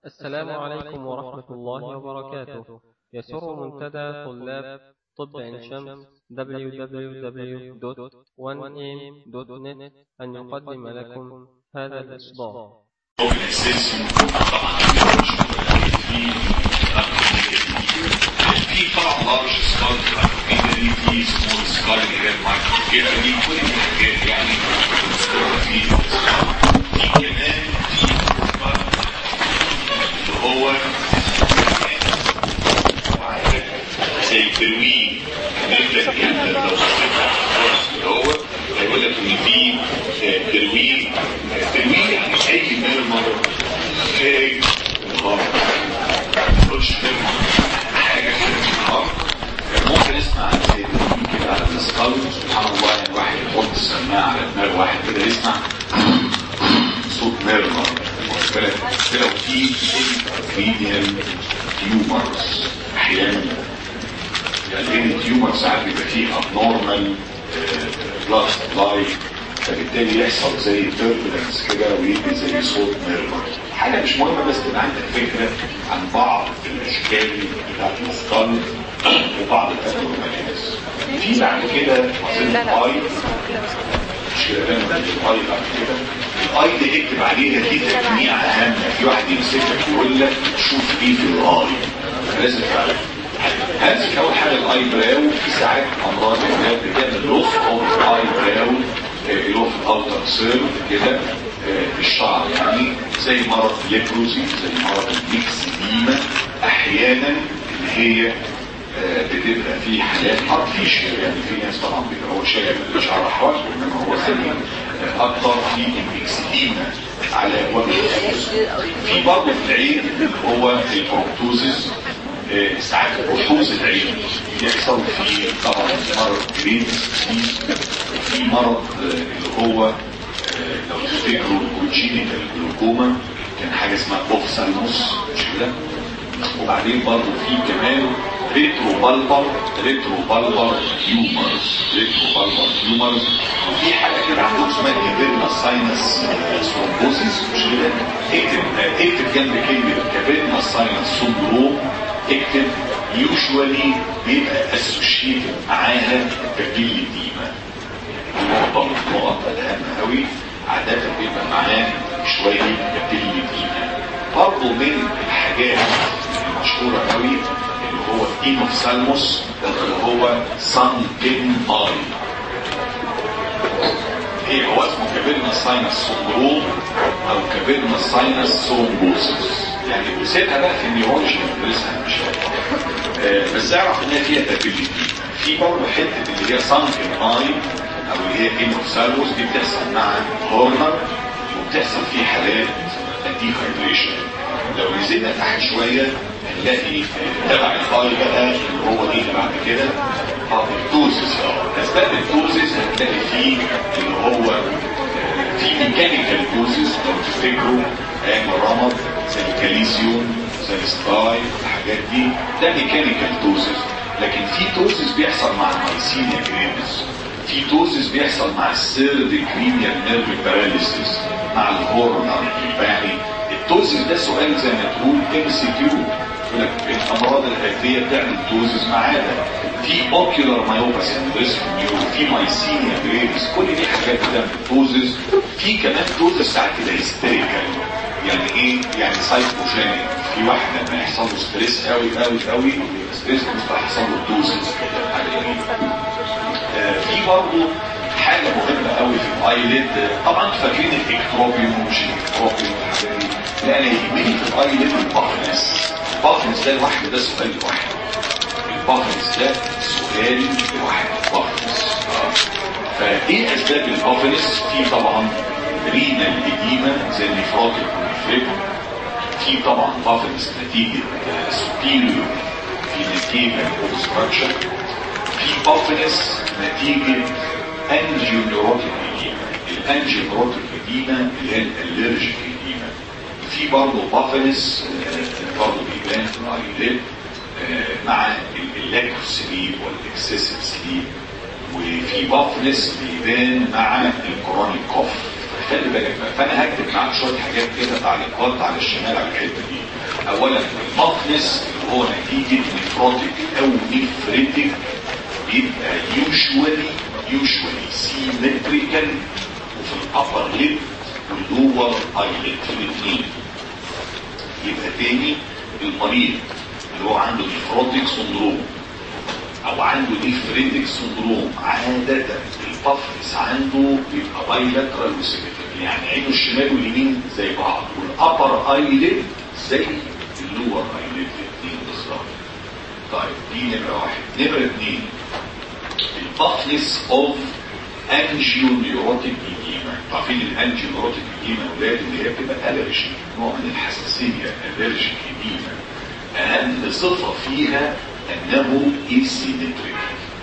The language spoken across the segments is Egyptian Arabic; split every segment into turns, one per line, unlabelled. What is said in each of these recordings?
السلام عليكم ورحمة الله وبركاته يسر منتدى طلاب طب عين شمس www.1am.net أن يقدم لكم هذا الإصدار
هو الاساسي طبعا في طبعا لارج سكال كابيلاري في سمول سكال اللي هي المايكرو كابيلاري كل الحاجات يعني في في كمان في اللي هو زي ترويج نبدا جدا لو اللي هو هيقول لك ان في ترويج ترويج يعني اي ميرمر خارج الغرب مش حاجه خارج الغرب ممكن اسمع زي كده على الاسكال سبحان الله يعني واحد يحط السماعه على دماغ واحد كده يسمع صوت ميرمر بالك لو في انترفيديال تيومرز احيانا يعني التيومر ساعات بيبقى فيه abnormal بلاد سبلاي فبالتالي يحصل زي تربلنس كده ويدي زي صوت ميرمر حاجه مش مهمه بس تبقى عندك فكره عن بعض الاشكال بتاعت الاسكال وبعض الابنورماليتيز في بعد كده اظن الاي مش كده الاي بعد كده الاي دي اكتب عليها دي تجميع اهم في واحد يمسكك يقول لك شوف ايه في الاي لازم تعرف همسك اول حاجه الاي براو في ساعات امراض الناس بتعمل لوس او الاي براو اللي هو في الاوتر سيرف كده في الشعر يعني زي مرض ليبروزي زي مرض الميكسيديما احيانا اللي هي بتبقى في حالات ارتفيشال يعني في ناس طبعا بيبقى هو شايف الشعر حواجبه انما هو سليم اكتر في الميكسيديما على وجه في برضه في العين هو البروتوزيس ساعات بحوث العين يحصل في طبعا مرض جرين في مرض اللي هو لو تفتكروا الكوتشينيكال جلوكوما كان حاجه اسمها اوفسالموس مش كده وبعدين برضه في كمان ريترو بالبر ريترو بالبر تيومرز ريترو بالبر تيومرز وفي حاجه كده عندهم اسمها كابيرنا ساينس ثرومبوسيس مش كده اكتب اكتب جنب كلمه كابيرنا ساينس سندروم اكتب يوجوالي بيبقى اسوشيتد معاها كابيلي ديما نقطة من النقط الهامة قوي عادة بيبقى معاه شوية كابيلي ديما برضه من الحاجات المشهورة قوي اللي هو اينوفسالموس اللي هو سان بين اي هي هو اسمه كابيلنا ساينس سندروم او كابيلنا ساينس سومبوسيس يعني بسيبها بقى في النيورولوجي ندرسها مش آه بس اعرف ان هي فيها تابيليتي في برضه حته اللي هي سانكن اي او اللي هي ايموسالوس دي بتحصل مع هورنر وبتحصل في حالات الديهايدريشن لو نزلنا تحت شويه هنلاقي تبع الاي بقى اللي هو ايه بعد كده التوزيس اسباب التوزيس هتلاقي فيه اللي هو في ميكانيكال توزيس لو تفتكروا ايام الرمض زي الكاليسيوم زي الستاي الحاجات دي ده ميكانيكال توزيس لكن في توزيس بيحصل مع المايسينيا جريمس في توزيس بيحصل مع السيرد كرينيال نيرف باراليسيس مع الهورنر يعني التوزيس ده سؤال زي ما تقول ام سي كيو يقول لك الامراض الهاتفيه بتعمل توزيس معانا في اوكيولار مايوباثي ريسك في مايسينيا جريمس كل دي حاجات بتعمل توزيس في كمان توزيس ساعات كده هيستيريكال يعني ايه يعني سايكوجينيك في واحد لما يحصل له ستريس قوي قوي قوي ستريس مش هيحصل له دوزز آه في برضه حاجه مهمه قوي في الايليد طبعا فاكرين الاكتروبيوم ومش الاكتروبيوم والحاجات دي لا انا يهمني في الايليد البافنس البافنس ده لوحده ده سؤال لوحده البافنس ده سؤال لوحده بافنس فايه اسباب البافنس في طبعا رينا الإديمة زي النفراطي والنفريك في طبعا بافنس نتيجة سوبيريور في نتيجة اوبستراكشن في بافنس نتيجة انجيونيروتيك إديمة الانجيونيروتيك إديمة اللي هي الالرجيك إديمة في برضه بافنس برضه بيبان في الايليد مع اللاك سليب والاكسسيف سليب وفي بافنس بيبان مع الكورونيك كوف
خلي بالك بقى فانا هكتب معاك شويه حاجات كده تعليقات على الشمال على الحته دي اولا المقنس اللي هو نتيجه نفروتيك او نفريتك بيبقى يوجوالي يوجوالي سيمتريكال وفي الابر ليب واللور ايلت في الاثنين يبقى تاني المريض اللي هو عنده نفروتيك سندروم او عنده نفريتك سندروم عادة البفرس عنده بيبقى بايلاترال وسيمتريكال يعني عينه الشمال واليمين زي بعض والابر ايلت زي اللور ايلت الاثنين بالظبط طيب دي نمرة واحد نمرة اثنين البفنس اوف انجيونيوروتيك ايديما عارفين الانجيونيوروتيك ايديما اولاد اللي هي بتبقى الرجي نوع من الحساسيه الرجي ايديما اهم صفه فيها انه ايسيمتريك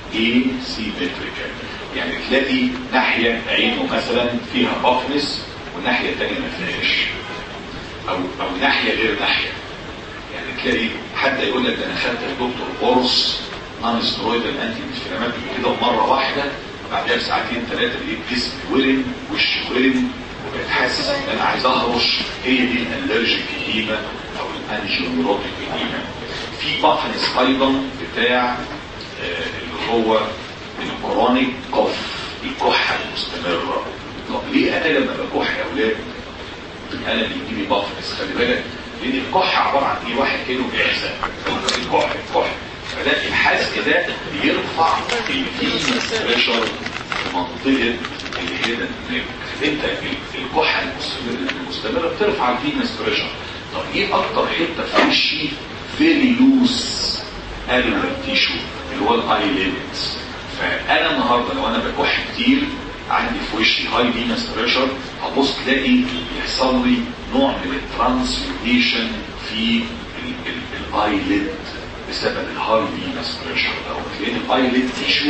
ايسيمتريكال يعني تلاقي ناحيه عينه مثلا فيها بفنس والناحيه الثانيه ما فيهاش او او ناحيه غير ناحيه يعني تلاقي حتى يقول لك ده انا خدت الدكتور قرص نون سترويدال انتي انفلاماتوري كده مره واحده بعدها بساعتين ثلاثه لقيت جسمي ورم وشي ورم وبقيت حاسس ان انا عايز اهرش هي دي الالرجيك ايديما او الانجيوميروتيك ايديما في بافنس ايضا بتاع آه اللي هو الكرونيك كوف الكحه المستمره طب ليه انا لما بكح يا اولاد انا بيجي لي بافنس خلي بالك لان الكحه عباره عن ايه واحد كيلو بعزه الكح الكح فده الحزق ده بيرفع الفينس بريشر في منطقه اللي هي ده انت الكحه المستمره بترفع الفينس بريشر طب ايه اكتر حته في وشي فيري لوس الولر تيشو اللي هو الايليد فانا النهارده لو انا بكح كتير عندي في وشي هاي فينس بريشر هبص تلاقي يحصل لي نوع من الترانسفورميشن في الايليد بسبب الهاي فينس بريشر دوت لان الايليد تيشو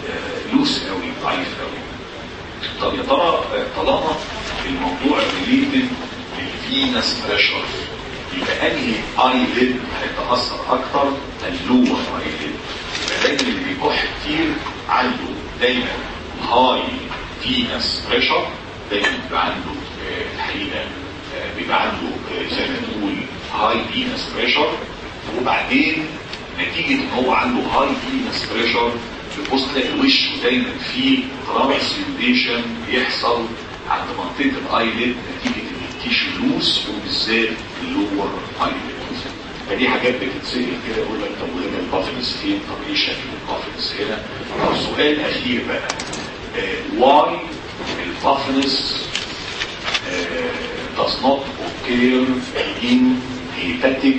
لوس قوي ضعيف قوي طب يا ترى طالما الموضوع ريليتد للفينس بريشر يبقى انهي ايليد هيتاثر اكتر اللور ايليد يبقى دايما اللي بيكح كتير عنده دايما هاي فينس بريشر دايما بيبقى عنده الحقيقه بيبقى عنده زي ما تقول هاي فينس بريشر وبعدين نتيجة ان هو عنده هاي فينس بريشر تبص تلاقي وشه دايما فيه ترانسيوديشن بيحصل عند منطقة الايلid نتيجة ان التيشو لوس وبالذات اللور ايلid فدي حاجات بتتسأل كده يقول لك طب وهنا البافنس فين؟ طب ايه شكل البافنس هنا؟ طب سؤال اخير بقى واي البافنس does not occur in hepatic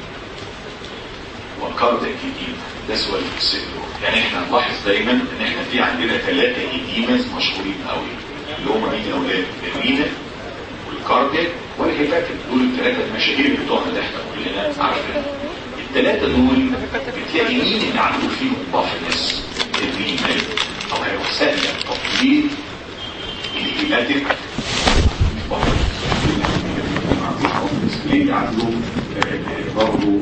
وكاردياك ايديما ده سؤال في يعني احنا نلاحظ دايما ان احنا في عندنا ثلاثه ايديماز مشهورين قوي اللي هم مين اولاد الرينا والكاردياك والهيباتيك دول الثلاثه المشاهير بتوعنا اللي احنا كلنا عارفين الثلاثه دول بتلاقي مين اللي عنده فيهم بافنس الرينا او هيروح سهله طب ليه الهيباتيك ليه عنده برضه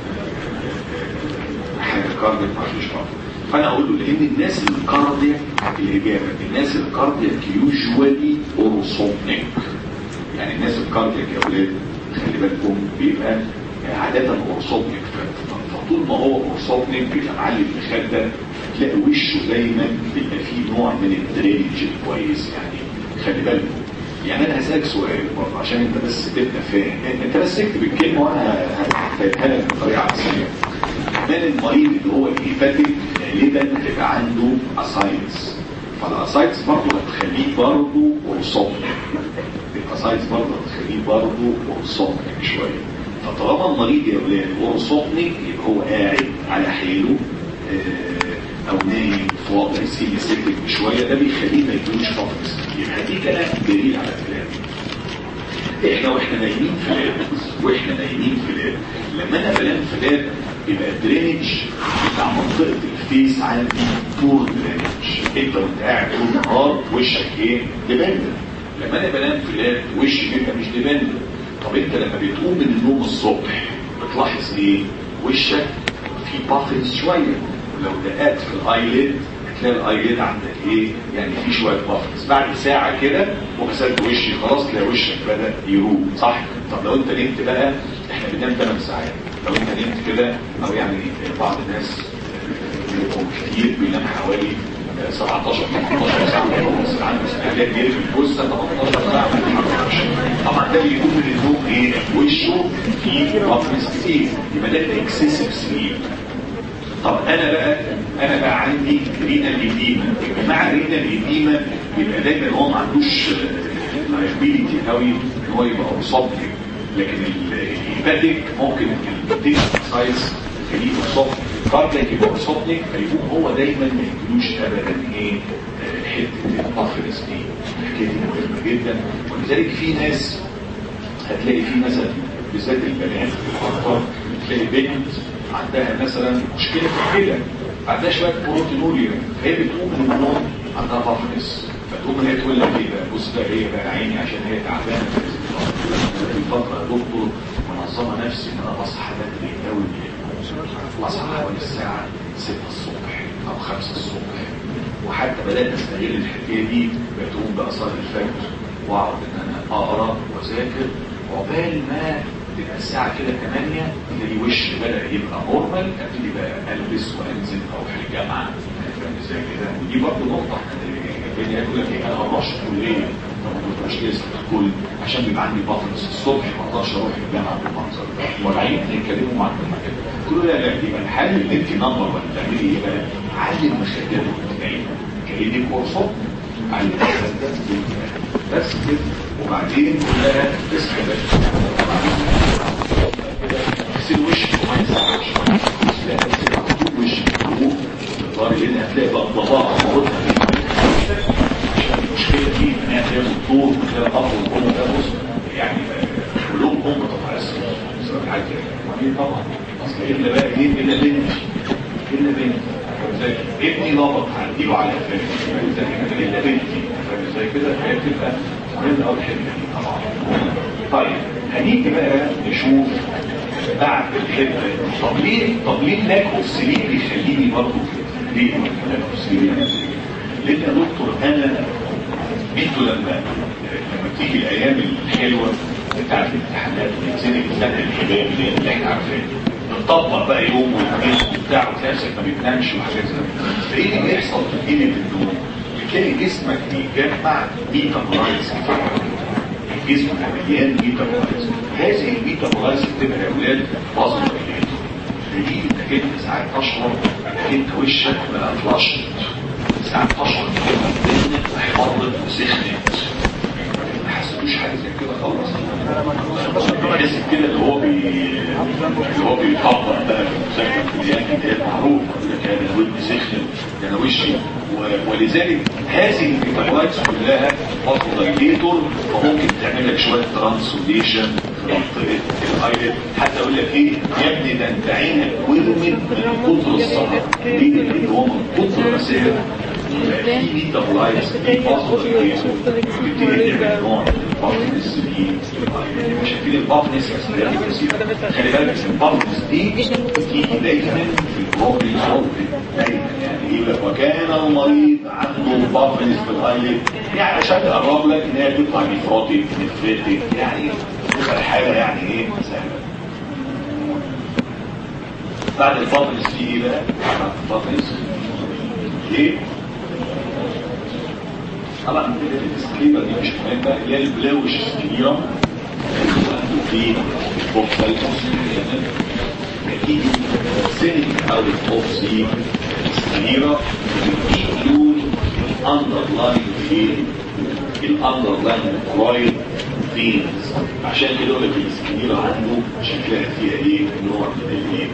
حاجه كاردياك ما فيش برضه فانا اقول له لان الناس الكاردياك الاجابه الناس الكاردياك يوجوالي اورسومنيك يعني الناس الكاردياك يا اولاد خلي بالكم بيبقى عاده اورسومنيك فطول ما هو اورسومنيك بيبقى معلي المخده تلاقي وشه دايما بيبقى فيه نوع من الدرينج كويس يعني خلي بالكم يعني انا هسألك سؤال برضه عشان انت بس تبقى فاهم انت بس اكتب الكلمه وانا هفهمها لك بطريقه عكسيه من المريض اللي هو الهيباتيك غالبا هيبقى عنده اسايتس فالاسايتس برضه هتخليه برضه اورسومنيك الاسايتس برضه هتخليه برضه اورسومنيك شويه فطالما المريض يا ولاد اورسومنيك يبقى هو قاعد على حاله آه او نايم في وضع سيمي سيكتك شويه ده بيخليه ما يكونش فاكس يبقى دي كلام دليل على الكلام احنا واحنا نايمين في لاب واحنا نايمين في لاب لما انا بنام في لاب يبقى الدرينج بتاع منطقه الفيس عندي بور درينج انت وانت قاعد طول النهار وشك ايه؟ ديبندنت لما انا بنام في لاب وشي بيبقى مش ديبندنت طب انت لما بتقوم من النوم الصبح بتلاحظ ايه؟ وشك في بافنس شويه ولو دقات في الايلid تلاقي الايليد عندك ايه يعني في شويه بافنس بعد ساعه كده وغسلت وشي خلاص تلاقي وشك بدا يروق صح طب لو انت نمت بقى احنا بننام 8 ساعات لو انت نمت كده او يعني بعض الناس بيبقوا كتير بينام حوالي 17 18 ساعه بس عنده استعداد يقفل الجثه 18 ساعه ما يتحركش طبعا ده بيكون من النوم ايه وشه فيه بافنس كتير يبقى ده اكسسيف سليب طب انا بقى انا بقى عندي رينا الإديمة مع رينا الإديمة يبقى دايما هو ما عندوش لايبيليتي قوي ان هو يبقى مصاب لكن الهيباتيك ممكن الديك سايز يخليه مصاب كاردياك يبقى مصابنك فيكون هو دايما ما يجيلوش ابدا ايه حته الطفرس دي الحكايه دي مهمه جدا ولذلك في ناس هتلاقي في مثلا بالذات البنات اكتر تلاقي بنت عندها مثلا مشكله في الكلى عندها شويه بروتينوريا هي بتقوم من النوم عندها طفرس فتقوم هي تقول لك ايه بقى بص بقى هي بقى عيني عشان هي تعبانه في فتره يا دكتور منظمه نفسي ان انا بصحى بدري قوي بصحى حوالي الساعه 6 الصبح او 5 الصبح وحتى بدات استغل الحكايه دي بتقوم بقى صلاه الفجر واقعد ان انا اقرا واذاكر عقبال ما تبقى الساعة كده 8 تلاقي وشي بدأ يبقى نورمال ابتدي بقى البس وانزل اروح الجامعة فاهم ازاي كده ودي برضه نقطة البني يقول لك ايه انا ما بروحش الكلية ما بروحش لسه الكل عشان بيبقى عندي بطنس الصبح ما اقدرش اروح الجامعة بالمنظر ده والعين يتكلموا معاك كده كل ده لا يبقى الحل اللي انت نمبر ولا تعملي ايه بقى علم مخدات الجنين كأنك كورسات علم مخدات بس كده وبعدين كلها تصحى تغسل وشك وما ينفعش لا تغسل وشك الضار اللي هتلاقي بقى الضباعة مرتها عشان المشكلة دي ان هي تلاقي الدكتور وتلاقي الاب والام ده بص يعني كلهم هم تتعسر بسبب حاجة وبعدين طبعا اصل الا بقى ايه الا بنت الا بنت ابني لبط هديله على فاهم الا بنتي فاهم ازاي كده هي بتبقى مهم قوي الحته دي طبعا طيب هنيجي بقى نشوف بعد الحته طب ليه طب ليه لاك اوكسلين بيخليني برضه ليه لاك اوكسلين لان يا دكتور انا انتوا لما لما تيجي الايام الحلوه بتاعت الامتحانات وننزل السنه الحجاب اللي احنا عارفينها نطبق بقى يوم واثنين وبتاع وتلاقي نفسك ما بتنامش وحاجات زي كده فايه اللي بيحصل في قله النوم؟ بتلاقي جسمك بيجمع بيتا بلايز الجسم مليان بيتا بلايز هذه البيتا بلايز بتبقى يا اولاد باظت دي انك انت ساعات تشعر انك انت وشك بقى فلاش ساعات تشعر انك انت احمرت وسخنت ما حسيتوش حاجه زي كده خالص تحس كده اللي هو بي اللي هو بيطبق بقى في المذاكره في الكليات اللي هي معروف كان ودني سخن ده انا وشي ولذلك هذه الفيتامينات كلها فاسودايليتور فممكن تعمل لك شويه ترانسوليشن في منطقه الايلت حتى اقول لك ايه يا ابني ده انت عينك ورمت من كتر السهر ليه؟ لان هو من كتر المسائل في ميتابولايتس في فاسودايليتور بتبتدي تعمل نوع من البافنس في شايفين البافنس خلي بالك البافنس دي بتيجي دايما في البروبلي دايما يعني يقول لك وكان المريض عنده بافنس في الايلت يعني عشان اقرب لك ان هي تطلع نفروتيك نفريتك يعني تبقى الحاله يعني ايه سهله بعد البافنس في ايه بقى؟ بعد البافنس ليه؟ طبعا السكليبر دي مش مهمه اللي هي البلاوش سكليرا عنده في بوكسال نتيجه سينك او الاوفسي سكليرا بتديله الاندرلاين فين الاندرلاين كرويد فينز عشان كده يقول لك السكليرا عنده شكلها فيها ايه نوع من الايه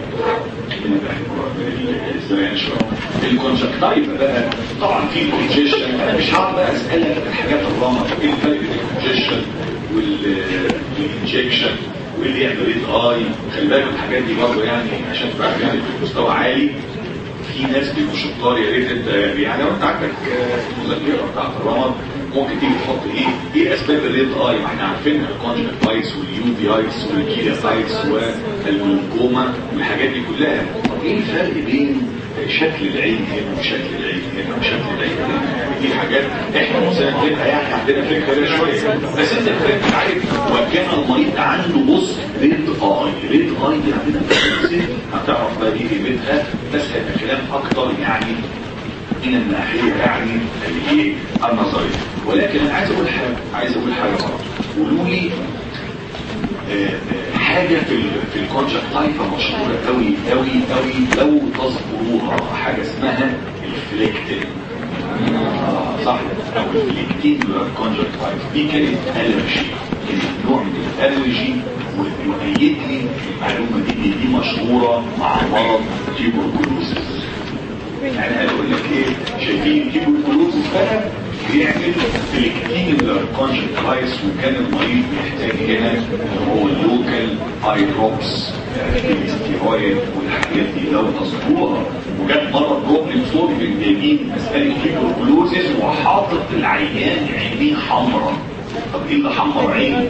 الكونجكتايف بقى طبعا في كونجيشن انا مش هقعد بقى اسالك الحاجات الرمى ايه الفرق بين الكونجيشن والانجكشن واللي يعمل ريد اي خلي بالك الحاجات دي برضه يعني عشان تبقى يعني في مستوى عالي في ناس بيبقوا شطار يا ريت انت يعني لو انت عندك المذاكره بتاعت الرمض ممكن تيجي تحط ايه ايه اسباب الريد اي ما احنا عارفينها الكونجكتايتس واليو في ايتس والكيلياتايتس والجلوكوما والحاجات دي كلها طب ايه الفرق بين شكل العين هنا وشكل العين هنا وشكل العين هنا يعني دي حاجات احنا مثلا بنبقى يعني عندنا فكره كده شويه بس انت فاهم عارف وكان المريض عنده بص ريد اي ريد اي دي عندنا في الست هتعرف بقى دي قيمتها بس هيبقى كلام اكتر يعني من الناحيه يعني الايه النظريه ولكن انا عايز اقول حاجه عايز اقول حاجه برضه قولوا لي حاجة في ال في الكونجكتايفا مشهورة قوي قوي قوي لو تذكروها حاجة اسمها الفليكتين آه صح او الفليكتين كونجكتايفا دي كانت الرجي كانت نوع من الالرجي وأيد لي المعلومة دي دي, دي مشهورة مع مرض تيبركلوزيس يعني انا اقول لك ايه شايفين تيبركلوزيس بقى بيعمل فليكتين كونجكتايفس وكان المريض محتاج هنا هو اللوكال اي دروبس الستيرويد والحاجات دي لو تذكروها وجت مره بروبلم صوبي من جايبين مساله تيبركلوزيس وحاطط العيان عينيه حمراء طب ايه اللي حمر عينه؟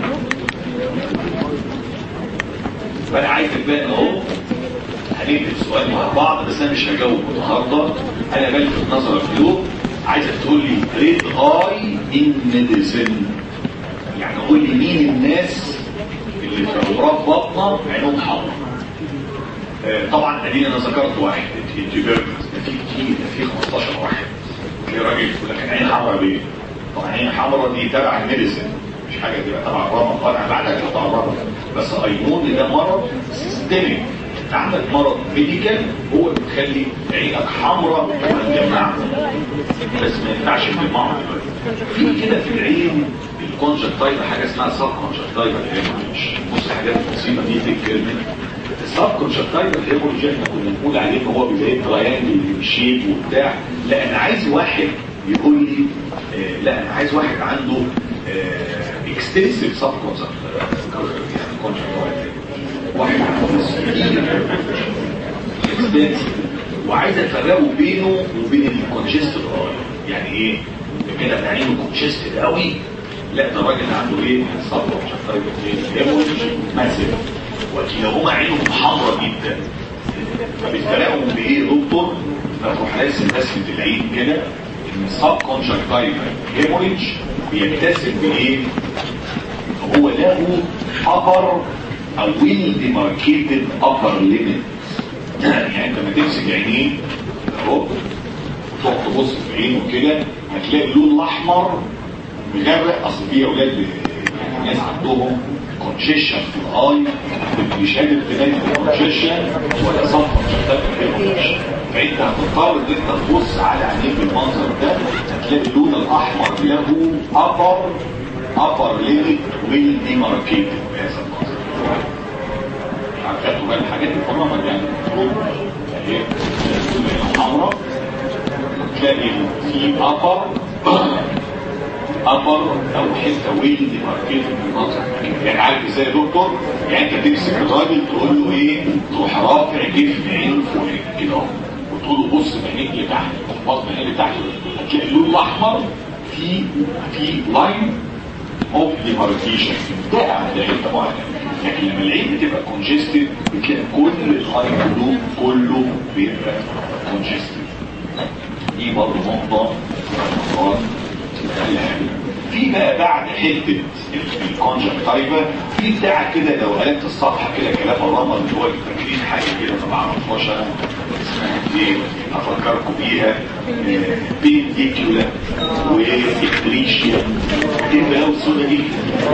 فانا عايزك بقى اهو هنكتب السؤال مع بعض بس انا مش هجاوب النهارده انا بلفت نظرك له عايزك تقول لي ريد اي ان ميديسن يعني قول لي مين الناس اللي في امراض بطنه عينهم حمراء آه طبعا ادينا انا ذكرت واحد التيبركلس ده في كتير ده في 15 واحد في راجل يقول لك عين حمراء ليه؟ طبعا عين حمراء دي تبع الميديسن مش حاجه تبقى تبع الرمى طبعا بعدك تبع الرمى بس ايمون ده مرض سيستميك انت عندك مرض ميديكال هو اللي بيخلي عينك حمراء وتجمع بس ما ينفعش تجمعها دلوقتي في كده في العين الكونجكتايفا حاجه اسمها سب كونجكتايفا هيموريج بص حاجات بسيطه دي تذكر منها السب كونجكتايفا هيموريج احنا كنا بنقول عليه ان هو بيبقى تراينجل شيب وبتاع لا انا عايز واحد يقول لي آه لا انا عايز واحد عنده اكستنسيف سب كونجكتايفا واحد عنده سكين وعايز افرقه بينه وبين الكونجستد يعني ايه كده بعينه كونجستد قوي لا ده الراجل عنده ايه صبر مش هتفرق ايه ماسف وكلاهما عينهم حمراء جدا فبيفرقهم بايه يا دكتور فتروح راسم رسمه العين كده ان السب كونجكتايفا هيموريج بيكتسب بايه هو له upper او ويل ديماركيتد upper limit يعني انت لما تمسك عينيه اهو وتقعد تبص في عينه كده هتلاقي اللون الاحمر مغرق اصل في اولاد يعني ناس عندهم كونجيشن في الاي مش قادر تبان الكونجيشن ولا صفر فانت هتضطر ان انت تبص على عينيه بالمنظر ده هتلاقي اللون الاحمر له upper upper limit will demarcated بهذا المنظر خدتوا بقى الحاجات دي طبعا يعني اهي حمراء تلاقي في ابر ابر او حته ويل دي ماركيت بالمنظر يعني عارف ازاي يا دكتور يعني انت تمسك الراجل تقول له ايه تروح رافع جفن عينه فوق كده اهو وتقول له بص بعينيك لتحت بطن عينيك لتحت هتلاقي اللون الاحمر في في لاين اوف ديماركيشن ده هتلاقي طبعا لكن لما العين بتبقى كونجستد بتلاقي كل الهاي بلو كله بيبقى كونجستد دي برضه نقطة في بقى بعد حتة الكونجكتايفا في بتاع كده لو قلبت الصفحة كده كلام الرمل اللي هو فاكرين حاجة كده ما بعرفهاش انا اسمها ايه افكركم بيها بينتيكولا وإكتريشيا ايه بلاو السودا دي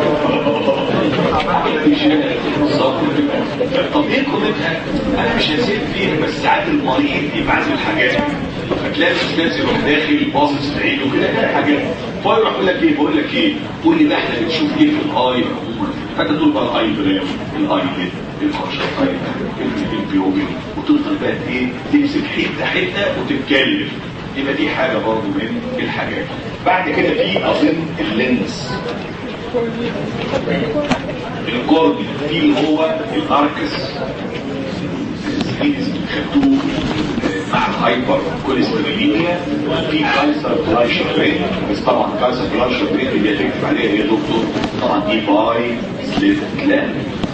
طب ايه قيمتها انا مش هسيب فيها بس ساعات المريض يبعت له الحاجات فتلاقي الاستاذ يروح داخل باصص في عينه كده كده حاجات فيروح يقول لك ايه بقول لك ايه قول لي بقى احنا بنشوف ايه في الاي عموما فانت تقول بقى الاي برام الاي ليد الكونشرتايف البيوبين وتفضل بقى ايه تمسك حته حته وتتكلم يبقى دي حاجه برضه من الحاجات بعد كده في اظن اللينس الكورني في اللي هو الاركس خدوه مع هايبر كوليستروليميا وفي كانسر جلايشوبين بس طبعا كانسر جلايشوبين اللي هتكتب عليها يا دكتور طبعا دي باي سليت كلان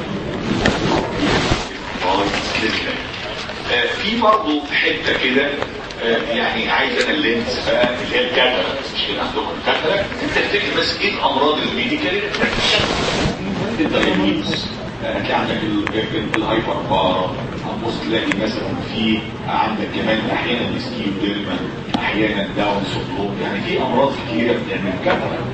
باي سليت كلان آه، في برضه حته كده آه، يعني عايز انا اللينس بقى اللي هي الكاتراكت مش كده عندكم الكاتراكت انت تفتكر بس ايه الامراض الميديكال الدايابيتس هتلاقي عندك ال- الهايبر بار هتبص تلاقي مثلا في عندك كمان احيانا السكيوديرما احيانا داون سندروم يعني في امراض كتيره بتعمل كاتراكت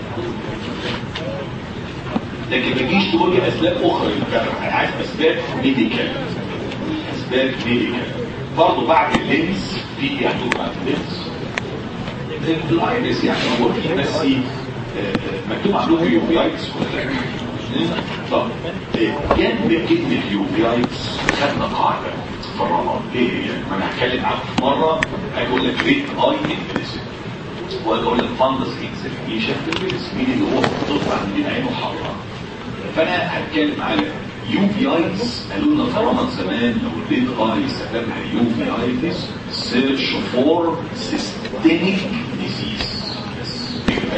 لكن ما تجيش تقول لي اسباب اخرى للكاتراكت انا عايز اسباب ميديكال اسباب ميديكال برضه بعد اللينس في يعني بعد اللينس الايرس يعني هو في بس آه، مكتوب عندكم يوبيايتس ولا لا؟ طب آه، جنب كلمه يوبيايتس خدنا قاعده في الرمض ايه هي؟ ما انا هتكلم معاكم في مره هقول لك ريت اي انجلس واقول لك فاندس اكزامينيشن في الريس مين اللي هو بتطلع من عينه حمراء فانا هتكلم على يو بي ايتس قالوا لنا طالما زمان لو الريد اي سببها يو بي ايتس سيرش فور سيستميك ديزيز بس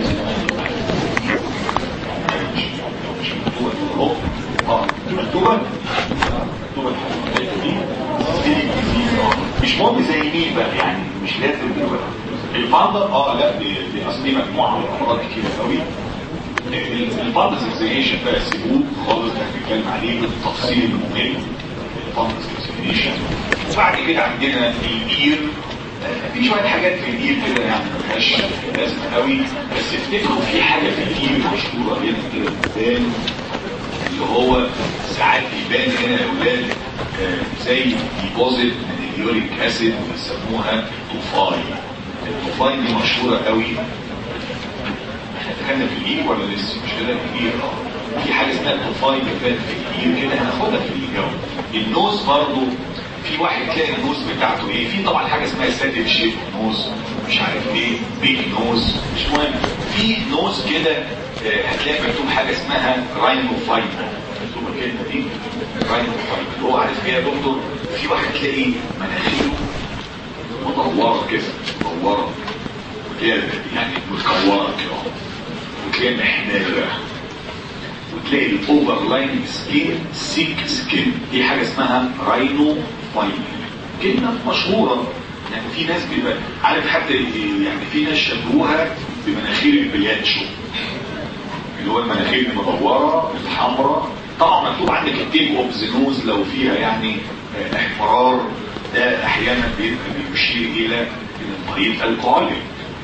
مش مكتوبه في الرقم اه مكتوبه مكتوبه الحته دي systemic disease. آه. مش مهم زي مين بقى يعني مش لازم دلوقتي الفاندر اه لا دي دي اصل دي مجموعه من الامراض كتير قوي الفاندس اكزيشن بقى سيبوه خالص هنتكلم عليه بالتفصيل المهم الفاندس اكزيشن وبعد كده عندنا الاير في شويه حاجات في الاير كده يعني ما فيهاش لازمه قوي بس افتكروا في حاجه في الاير مشهوره هنا كده قدام اللي هو ساعات بيبان هنا يا اولاد آه، زي ديبوزيت من اليوريك اسيد بيسموها توفاي التوفاي دي مشهوره قوي احنا دخلنا في الاير ولا لسه مش كده في الاير اه في حاجه اسمها التوفاي اللي فات في الاير كده هناخدها في الجو النوز برضو في واحد تلاقي النوز بتاعته ايه في طبعا حاجه اسمها سادل شيب نوز مش عارف ايه بيج نوز مش مهم في نوز كده آه، هتلاقي مكتوب حاجه اسمها راينو فايبر مكتوبه الكلمه دي راينو فايبر هو عارف ايه يا دكتور في واحد تلاقي مناخيره مدوره كده مدوره وتلاقي يعني متكوره كده وتلاقي محمره وتلاقي الاوفر لاين سكين سيك سكين دي حاجه اسمها راينو فايبر كلمه مشهوره يعني في ناس بيبقى عارف حتى يعني في ناس شبهوها بمناخير البلياتشو اللي هو المناخير المدوره الحمراء طبعا مكتوب عندك التيب اوف ذا نوز لو فيها يعني آه، احمرار ده احيانا بيبقى بيشير الى ان المريض الكحولي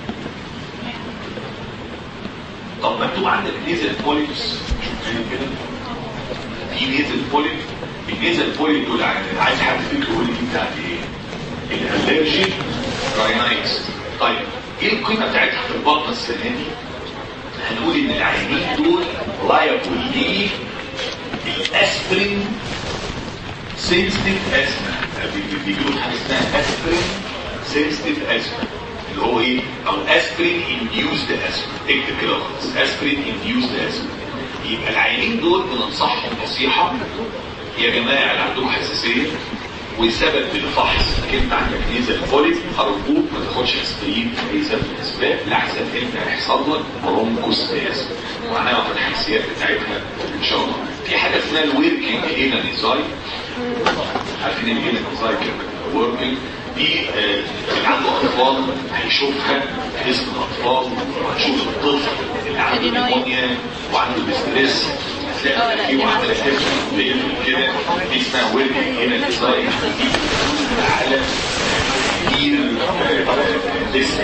طب مكتوب عندك نيزل بوليبس شوف كده في نيزل بوليب النيزل بوليب دول عايز- عايز حد فيكم يقول لي دي بتاعت ايه؟ الالرجي راينايتس طيب ايه القيمه بتاعتها في البطن السنه دي؟ هنقول ان العيانين دول لايبل ليه الاسبرين سنسيتيف ازمه بيجيبوا حاجه اسمها اسبرين سنسيتيف ازمه اللي هو ايه او اسبرين انديوزد ازمه اكتب كده خالص اسبرين انديوزد ازمه يبقى العيانين دول بننصحهم نصيحه يا جماعه اللي عندكم حساسيه وسبب الفحص انك انت عندك نيزل فوليك ارجوك ما تاخدش اسبرين في اي سبب من الاسباب لحسن انت هيحصل لك برونكوستاز وهنعرف الحساسيات بتاعتها ان شاء الله في حاجه اسمها الوركينج هنا نيزاي عارفين ان هنا نيزاي كده وركينج دي آه، اللي عنده اطفال هيشوفها في اسم الاطفال وهتشوف الطفل اللي عنده نيمونيا وعنده الاستريس هتلاقي فيه وعمل تفهم كده دي اسمها وركينج هنا نيزاي على كتير لسه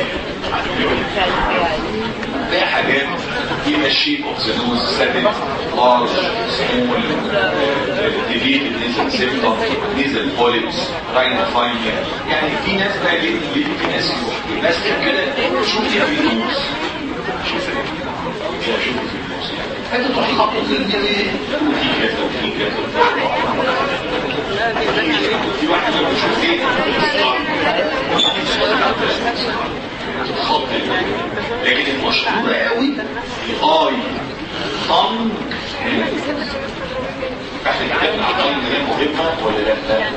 في حاجات فيها شيء اوف ذا نوز سادن لارج سمول ديليت نزل سيبتا نزل بوليبس راينوفاينيا يعني في ناس بقى جدا في ناس يروح ناس كده شوف فيها في النوز شوف فيها شوف في النوز يعني انت تروح خبط كده وفي كذا وفي كذا في واحد لما يشوف ايه خط لكن المشهورة قوي الاي طن عارف الكتاب العقاري ده مهمه ولا لا؟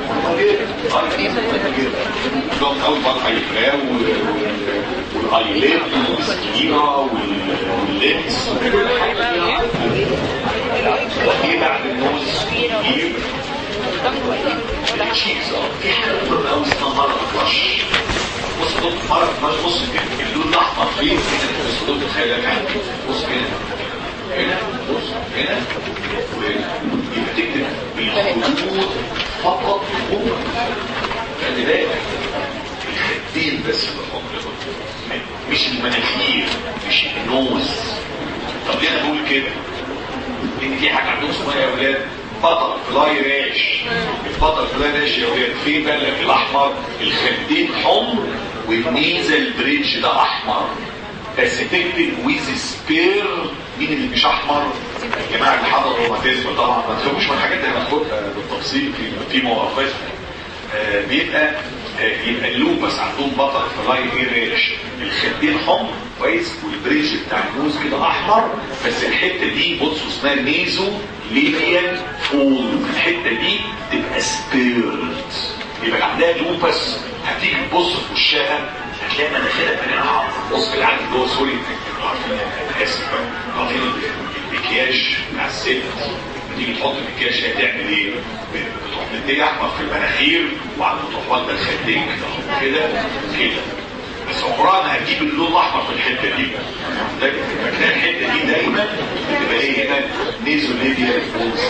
مهمه اول مره هيفرقوا والايلات والسكينه واللبس كل حاجه وايه بعد النوز يجيب التشيز اه في حاجه مهمه قوي اسمها مرض فلاش بص دول مرض فلاش بص كده اللون الاحمر فين بص دول تخيلك عندي بص كده هنا بص هنا وهنا يبقى تكتب بالخطوط فقط هو خلي بالك الخدين بس بحط مش المناخير مش النوز طب ليه انا بقول كده؟ لان في حاجه عندهم اسمها يا اولاد بطل فلاي راش البطل فلاي راش يا اولاد فين بقى الاحمر الخدين حمر والنيزل بريدج ده احمر بس تكتب ويز سبير مين اللي مش احمر يا جماعه اللي حضروا روماتيزم طبعا ما تخافوش من الحاجات دي هناخدها بالتفصيل في في مواقف آه بيبقى آه يبقى اللوبس عندهم بطل فلاي ايه ريش الخدين حمر كويس والبريج بتاع النوز كده احمر بس الحته دي بصوا اسمها نيزو ليبيان فول الحته دي تبقى سبيرت يبقى عندها لوبس هتيجي تبص في وشها هتلاقي مناخيرها مليانه حمر بص بالعكس جوه سوري عارفين انا اسف عارفين المكياج مع الست تيجي تحط المكياج هتعمل ايه؟ بتروح مديه احمر في المناخير وعم تروح واخده الخدين كده كده كده بس عمرها ما هتجيب اللون الاحمر في الحته دي لكن الحته دي دايما بتبقى ايه هنا نيزو ليبيا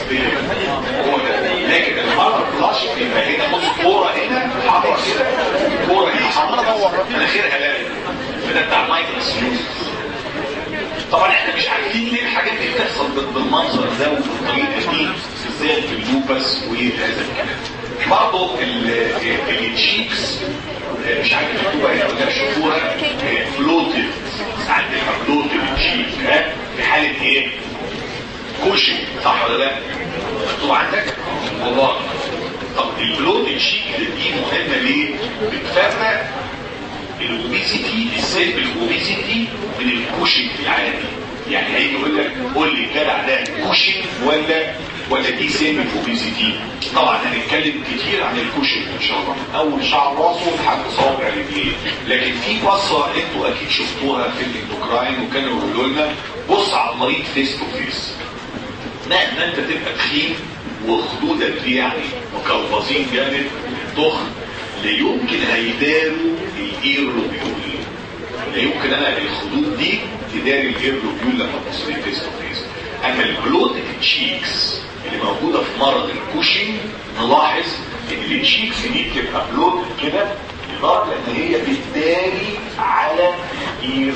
هو ده لكن المره فلاش يبقى هنا بص كوره هنا حمرا كده كوره هنا حمرا مناخيرها لا ده بتاع مايكل سيوز طبعا احنا مش عارفين ليه الحاجات دي بتحصل بالمنظر ده وبالطريقه دي بالذات في اللوبس وهذا الكلام برضه التشيكس مش عارف مكتوبه هنا ولا شوفوها فلوتد ساعات بيبقى فلوتد تشيك ها في حاله ايه؟ كوشن صح ولا لا؟ مكتوب عندك؟ والله طب الفلوتد تشيك دي مهمه ليه؟ بتفرق الاوبيزيتي السيلف الاوبيزيتي من الكوشن العادي يعني هيجي يقول لك قول لي الجدع ده كوشن ولا ولا دي سيلف اوبيزيتي طبعا هنتكلم كتير عن الكوشن ان شاء الله من اول شعر راسه لحد صوابع رجليه لكن في بصه انتوا اكيد شفتوها في الاندوكراين وكانوا يقولوا لنا بص على المريض فيس تو فيس مهما انت تبقى تخين وخدودك دي يعني مكلبظين جامد ضخم لا يمكن هيداروا الايروبيول لا يمكن انا الخدود دي تداري الايروبيول لما تبص لي فيس تو فيس اما البلوتد تشيكس اللي موجوده في مرض الكوشنج نلاحظ ان التشيكس دي بتبقى بلوتد كده لدرجه ان هي بتداري على الاير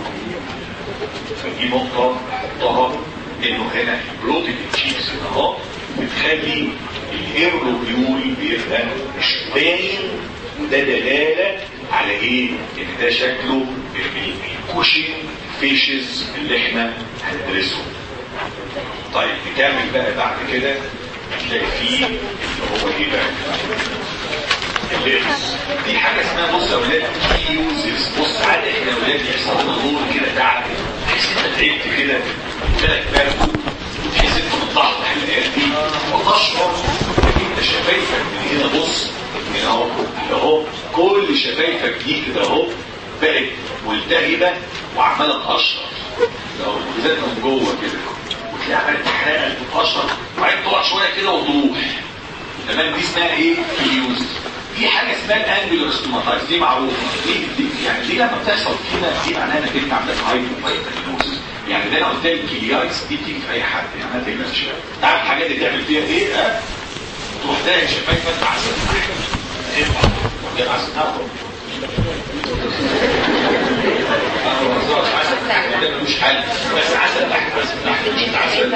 فدي نقطه نحطها انه هنا البلوتد تشيكس اهو بتخلي الايروبيول بيبقى مش باين وده دلاله على ايه؟ ان ده شكله الكوشن فيشز اللي احنا هندرسهم. طيب نكمل بقى بعد كده هتلاقي فيه اللي هو ايه بقى؟ اللبس دي حاجه اسمها بص يا اولاد يوزز بص عادي احنا يا اولاد يحصل لنا دور كده تعب تحس انت تعبت كده وجالك برد وتحس انت متضحضح الايام دي وتشعر ان انت شفايفك من هنا بص هنا اهو كده اهو كل شفايفك دي كده اهو بقت ملتهبه وعماله تقشر لو بالذات من جوه كده وتلاقي عماله تحرق وتقشر وبعدين تقع شويه كده وتروح تمام دي اسمها ايه؟ فيوز في حاجه اسمها الانجلر ستوماتايز دي معروفه دي, دي يعني دي لما بتحصل فينا دي معناها انك انت عندك هايبوفايتالينوز يعني ده انا قلت لك الكليايتس دي بتيجي في اي حد يعني ما تقلقش تعرف الحاجات اللي تعمل فيها ايه ها؟ تروح داهن شفايفك عسل عسل عسل عسل مش حل بس عسل تحت عسل تحت مش عسل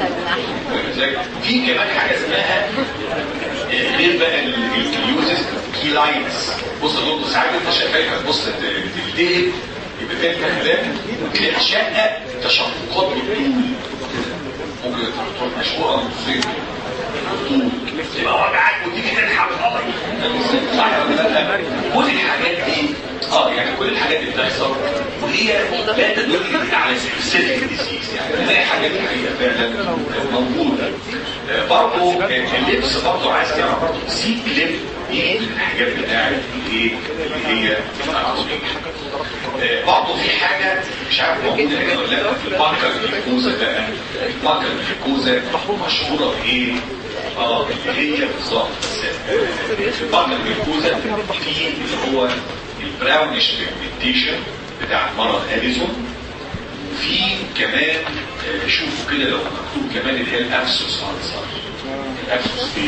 في كمان حاجه اسمها غير بقى اليوزز كيلايتس بص يا دكتور ساعات انت شفايفك بص تلتهب يبقى فيها كلام تلاقي شقه تشققات بالطول ممكن تروح مشهوره نصين بالطول تبقى وجعك وتيجي تلحق القمر كل الحاجات دي اه يعني كل الحاجات اللي بتحصل وهي لا تدل على سبيسيفيك ديزيز يعني تلاقي حاجات حقيقه فعلا موجوده آه، برضه اللبس برضه عايز تعرف برضه سي كليب دي من الحاجات بتاعت الايه اللي هي آه، برضه في حاجه مش عارف موجوده هنا ولا لا في البانكر الفيكوزا بقى البانكر الفيكوزا مشهوره بايه؟ اه اللي هي بالظبط البانكر الفيكوزا في اللي هو البراونش بيجمنتيشن بتاع مرض اديسون وفي كمان آه، شوفوا كده لو مكتوب كمان اللي هي الافسوس انصار الافسوس دي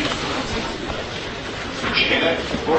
مش هنا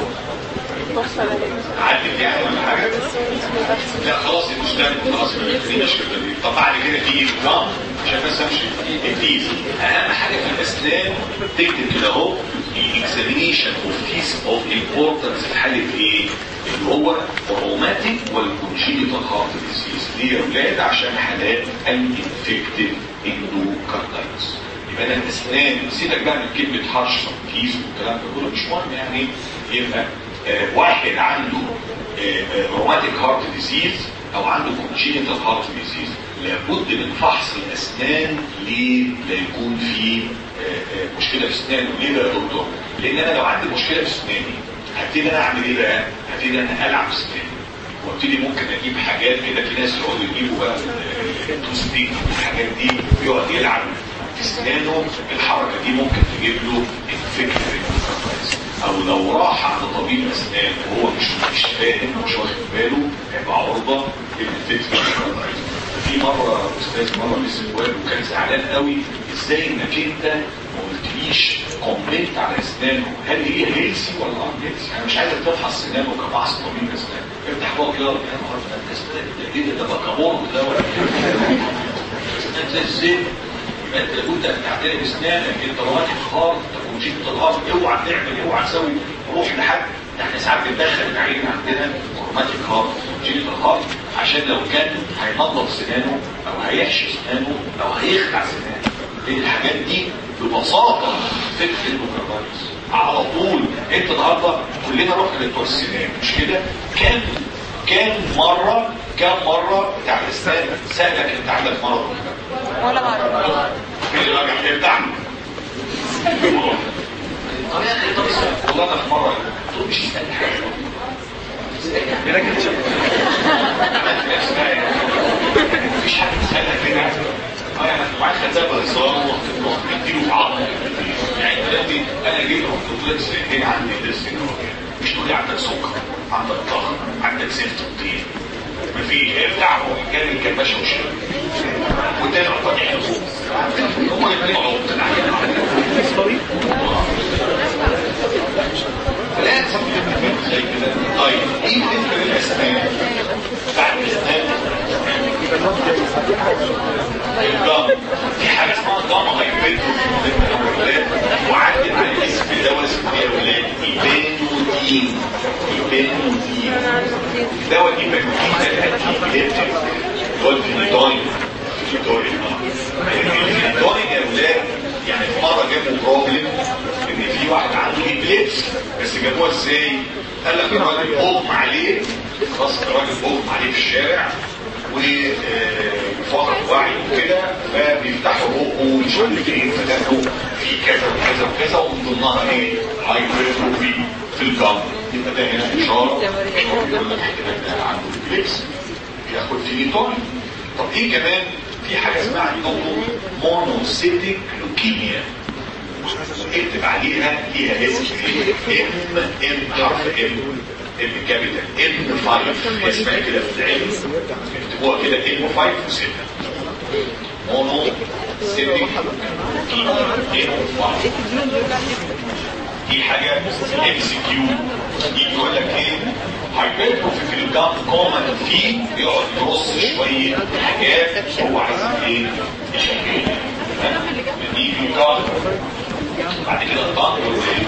عدت يعني ولا حاجه لا خلاص المستند خلاص ما تخليناش كده طب بعد كده في ايه نظام عشان بس امشي التيز اهم حاجه في الاسنان تكتب كده اهو الاكزامينيشن اوف تيز اوف امبورتنس في حاله ايه اللي هو الروماتيك والكونجينيتال هارت ديزيز دي يا اولاد عشان حالات الانفكتيف اندوكاردايتس يبقى انا الاسنان سيبك بقى من كلمه هارش تيز والكلام ده كله مش مهم يعني يبقى آه، واحد عنده روماتيك هارت ديزيز او عنده كونجينيتال هارت ديزيز لابد من فحص الاسنان ليه لا يكون في آه، آه، مشكله في اسنانه ليه بقى يا دكتور؟ لان انا لو عندي مشكله في اسناني هبتدي انا اعمل ايه بقى؟ هبتدي انا العب اسناني وابتدي ممكن اجيب حاجات كده في ناس يقعدوا يجيبوا بقى التوستيك والحاجات دي يقعد يلعب في اسنانه الحركه دي ممكن تجيب له انفكتيف او لو راح عند طبيب اسنان وهو مش مش فاهم مش واخد باله هيبقى عرضه للانفكتيف في مره استاذ مره مسك واد وكان زعلان قوي ازاي انك انت ما قلتليش كومنت على اسنانه هل هي هيلسي ولا ان هيلسي انا مش عايزك تفحص سنانه كفحص طبيب اسنان افتح بقى كده يا نهار ده انت اسنانك ده ايه ده ده بكابور ده ولا إيه؟ اسنانك زي الزيت يبقى انت لابد ان تعتني باسنانك انت رواتب خالص وجيت الغلط اوعى تعمل اوعى تسوي روح لحد ده احنا ساعات بندخل العين عندنا روماتيك هارت جيت الهارت عشان لو كان هينظف سنانه او هيحشي سنانه او هيخلع سنانه لان الحاجات دي ببساطه فكره الميكروبايتس على طول انت النهارده كلنا رحنا لدكتور السنان مش كده كام كام مره كام مره بتاع الاسنان سالك انت عندك مرض ولا لا؟
ولا مرة
مين اللي راجع بتاعنا طب يا اخي طب اسمع، والله انا في مره قلت له مش تسالني حاجه عملت نفسي بقى يعني. مفيش حد يسالها كده اه يعني معاك خدام هزار وتروح تديله في عظمه يعني دلوقتي انا جيت قلت لك سنتين عندي ضرس مش تقول لي عندك سكر عندك ضغط عندك زفت الطين مفيش افتح روح كان الكباشه وشرب وتاني عطاني حبوب هم الاثنين عقد لازم زي كده طيب ايه بالنسبه للاسنان بعد الاسنان الجام في حاجه اسمها جام هايبريتو وعدت على الاسم ده اسمه ايه يا ولاد البنودين البنودين الدواء البنودين ده الانتيبيوتيك اللي هو الفينيتوين الفينيتوين الفينيتوين يا ولاد يعني في مره جابوا بروبلم ان في واحد عنده ابليبس بس جابوها ازاي؟ قال لك الراجل اغمى عليه خلاص الراجل اغمى عليه في الشارع وفقد وعي وكده فبيفتحوا بقه ومش عارف ايه فلقوا في كذا وكذا وكذا ومن ضمنها ايه؟ هايبرتروفي في الجنب يبقى ده هنا اشاره اشاره بيقول لك كده عنده ابليبس ياخد فينيتون طب ايه كمان؟ في حاجه اسمها عندهم مونوسيتيك لوكيميا اكتب عليها ليها اسم ام ام حرف ام ام كابيتال ام 5 اسمها كده في العلم اكتبوها كده ام 5 و6 مونو سيتيك ام 5 دي حاجه ام سي كيو دي يقول لك ايه هايبرتروفي في الجام كومن فيه بيقعد يرص شويه حاجات هو عايز ايه يشكلها دي الجام بعد كده الطعم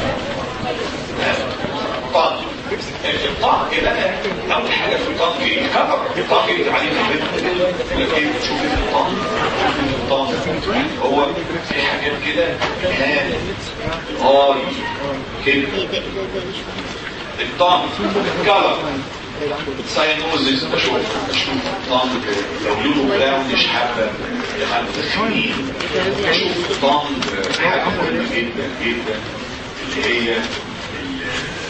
الطعم الطعم كده اول حاجه في الطعم ايه الكفر الطعم يكتب عليه لكن تشوف الطعم الطعم هو في حاجات كده هان هاي كده الطعم الكلر ساينوزيس بشوف بشوف طنج لو لونه براونش حبه جماعه مدخنين بشوف طنج حاجه مهمه جدا جدا اللي هي ال-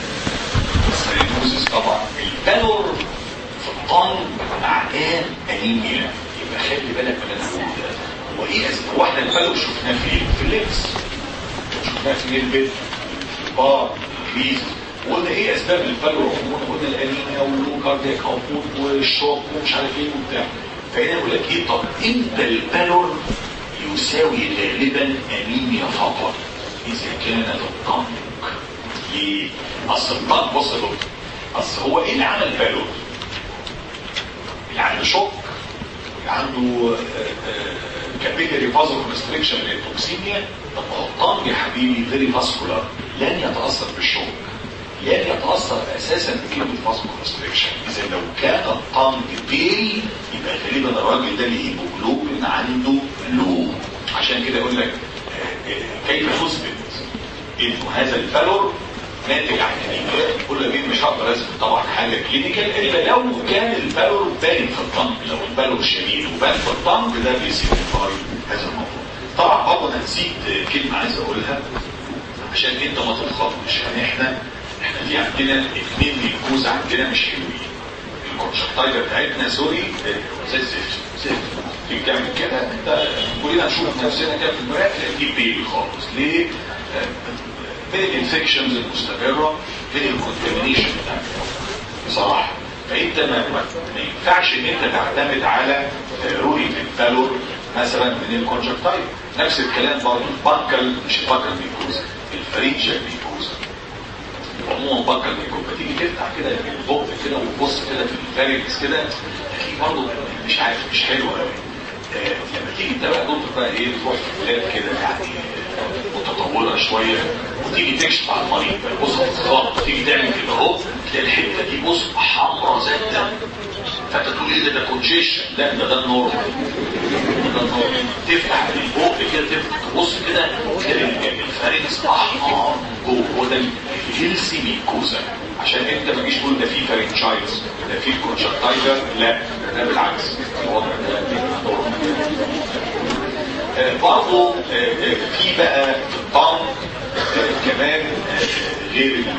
الساينوزيس طبعا البالور في الطنج معناه انيميا يبقى خلي بالك من اللي انا هقوله ده هو ايه أسباب؟ هو احنا البالور شفناه فين؟ في اللبس شفناه في البيت بار كريز وقلنا ايه اسباب البالور عموما قلنا الانيميا واللو كاردياك اوتبوت والشوك ومش عارف ايه وبتاع فهنا يقول لك ايه طب امتى البالور يساوي غالبا انيميا فقط اذا كان الطنق ليه؟ اصل الطنق بص يا دكتور اصل هو ايه اللي عمل بالور؟ اللي عنده شوك اللي عنده كابيلاري فازو كونستريكشن للتوكسيميا طب ما هو الطنج يا حبيبي فيري فاسكولار لن يتاثر بالشوك لن يتاثر اساسا بكلمه فازو كونستريكشن اذا لو كان الطنج بيل يبقى غالبا الراجل ده الهيموجلوبين عنده لو عشان كده يقول لك آه، آه، كيف تثبت انه هذا الفالور ناتج عن انيميا كل دي مش هقدر اثبت طبعا حاجه كلينيكال الا لو كان الفالور باين في الطنج لو الفالور شديد وبان في الطنج ده بيسيبقاي هذا الموضوع طبعا برضه انا نسيت كلمه عايز اقولها عشان انت ما تتخضش يعني احنا احنا في عندنا اثنين ميكوز عندنا مش حلوين الكونشكتايفر بتاعتنا سوري آه، زي الزفت زفت تيجي تعمل كده انت كلنا نشوف نفسنا كده في المرايه تلاقي دي بيبي خالص ليه؟ آه، من الانفكشنز المستمره من الكونتامينيشن بصراحه فانت ما, ما ما ينفعش ان انت تعتمد على رؤيه الفالور مثلا من الكونجكتايف نفس الكلام برضه البانكل مش البانكل ميكوزا الفرينجا ميكوزا عموما بكر لما تيجي تفتح كده البق كده وتبص كده في الفاركس كده تلاقيه برضه مش عارف مش حلو قوي آه، لما تيجي انت بقى دكتور بقى ايه تروح في بلاد كده يعني آه، متطوره شويه وتيجي تكشف على المريض بقى بص خالص تيجي تعمل كده اهو تلاقي الحته دي بص حمراء زي الدم فانت تقول ايه ده ده كونجيشن لا ده ده النورمال ده النورمال تفتح البق كده تفتح تبص كده تلاقي الفارنكس احمر جوه هو ده الهيلسي ميكوزا عشان انت ما تجيش تقول ده في فارنجايتس ده في كونجكتايفر لا ده بالعكس الوضع ده آه، برضه آه، آه، في بقى في الطعم آه، كمان آه، غير ال-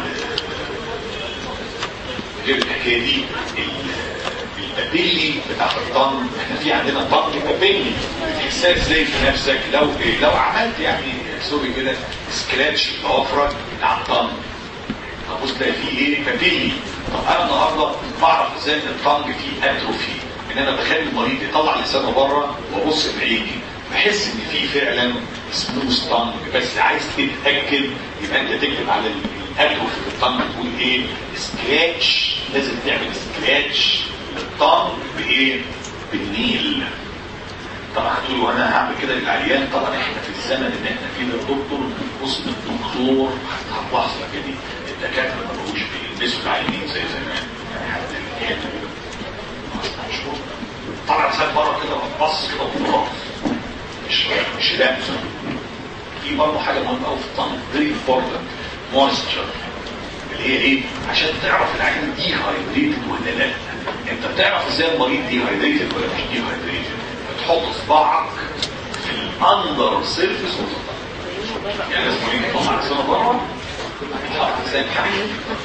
غير الحكايه دي ال- البابيلي بتاع الطن احنا في عندنا طن بابيلي احساس زي في نفسك لو لو عملت يعني سوري كده سكراتش في ضوافرك على الطن تبص تلاقي فيه ايه بابيلي طب انا النهارده بعرف ازاي ان الطنج فيه اتروفي ان انا بخلي المريض يطلع لسانه بره وابص بعيني بحس ان في فعلا سموث طنج بس عايز تتاكد يبقى انت تكتب على الاتروفي في الطنج تقول ايه سكراتش لازم تعمل سكراتش للطنج بايه بالنيل طبعا هتقولي وانا هعمل كده للعيان طبعا احنا في الزمن اللي احنا فيه ده دكتور اسم الدكتور هتلاحظ كده الدكاتره ما بقوش بيلبسوا العيانين زي زمان يعني حتى الحته كده مشهور طلع لسان بره كده وبص كده وخلاص مش مش لابسه في برضه حاجه مهمه قوي في الطن فيري امبورتنت مويستشر اللي هي ايه عشان تعرف العيان دي هايدريتد ولا لا انت بتعرف ازاي المريض دي هايدريتد ولا مش دي هايدريتد بتحط صباعك في الاندر سيرفيس يعني لازم المريض يطلع لسانه بره بيتحط ازاي الحاجه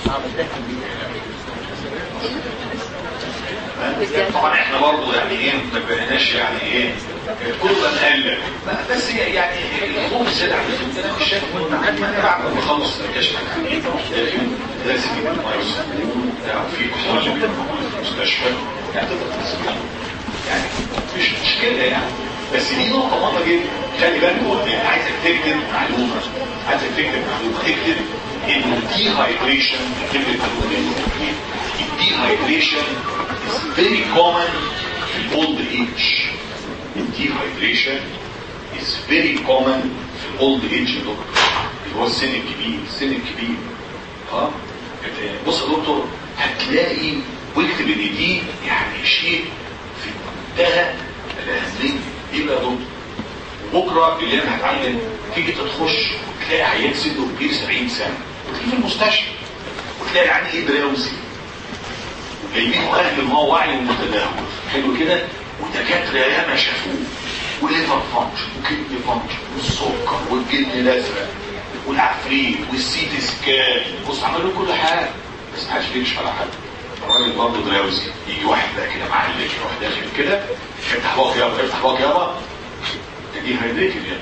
طبعا احنا برضه يعني ايه ما بقيناش يعني ايه كل ما نقلب بس هي يعني الخوف زيادة عن اللزوم انا مش شايف انا بعد ما اخلص الكشف لازم يبقى كويس في كحول في المستشفى يعني تقدر تسمع يعني مش مشكله يعني بس دي نقطة مهمة جدا خلي بالك يعني عايزك تكتب معلومة عايزك تكتب معلومة اكتب انه الدي هايدريشن تكتب معلومة الدي هايدريشن is very common في الاولد ايج الدي هايدريشن is very common في الاولد ايج يا دكتور اللي هو السن الكبير السن الكبير اه بص يا دكتور هتلاقي واكتب ان دي يعني شيء في منتهى الاهميه ايه بقى يا دكتور وبكره اللي انا هتعلم تيجي تخش وتلاقي عيان سنه كبير 70 سنه وتيجي في المستشفى وتلاقي العيان ايه دراوزي جايبينه اهل ما هو وعي ومتداول حلو كده ودكاتره ياما شافوه وليفر فانكشن وكدني فانكشن والسكر والجن الازرق والعفريت والسيتي سكان بص عملوا كل حاجه بس ما حدش بيكشف على حد الراجل برضه دراوزي يجي واحد بقى كده معلق يروح داخل كده افتح بقى يابا افتح بقى يابا ده دي هيدريتد يعني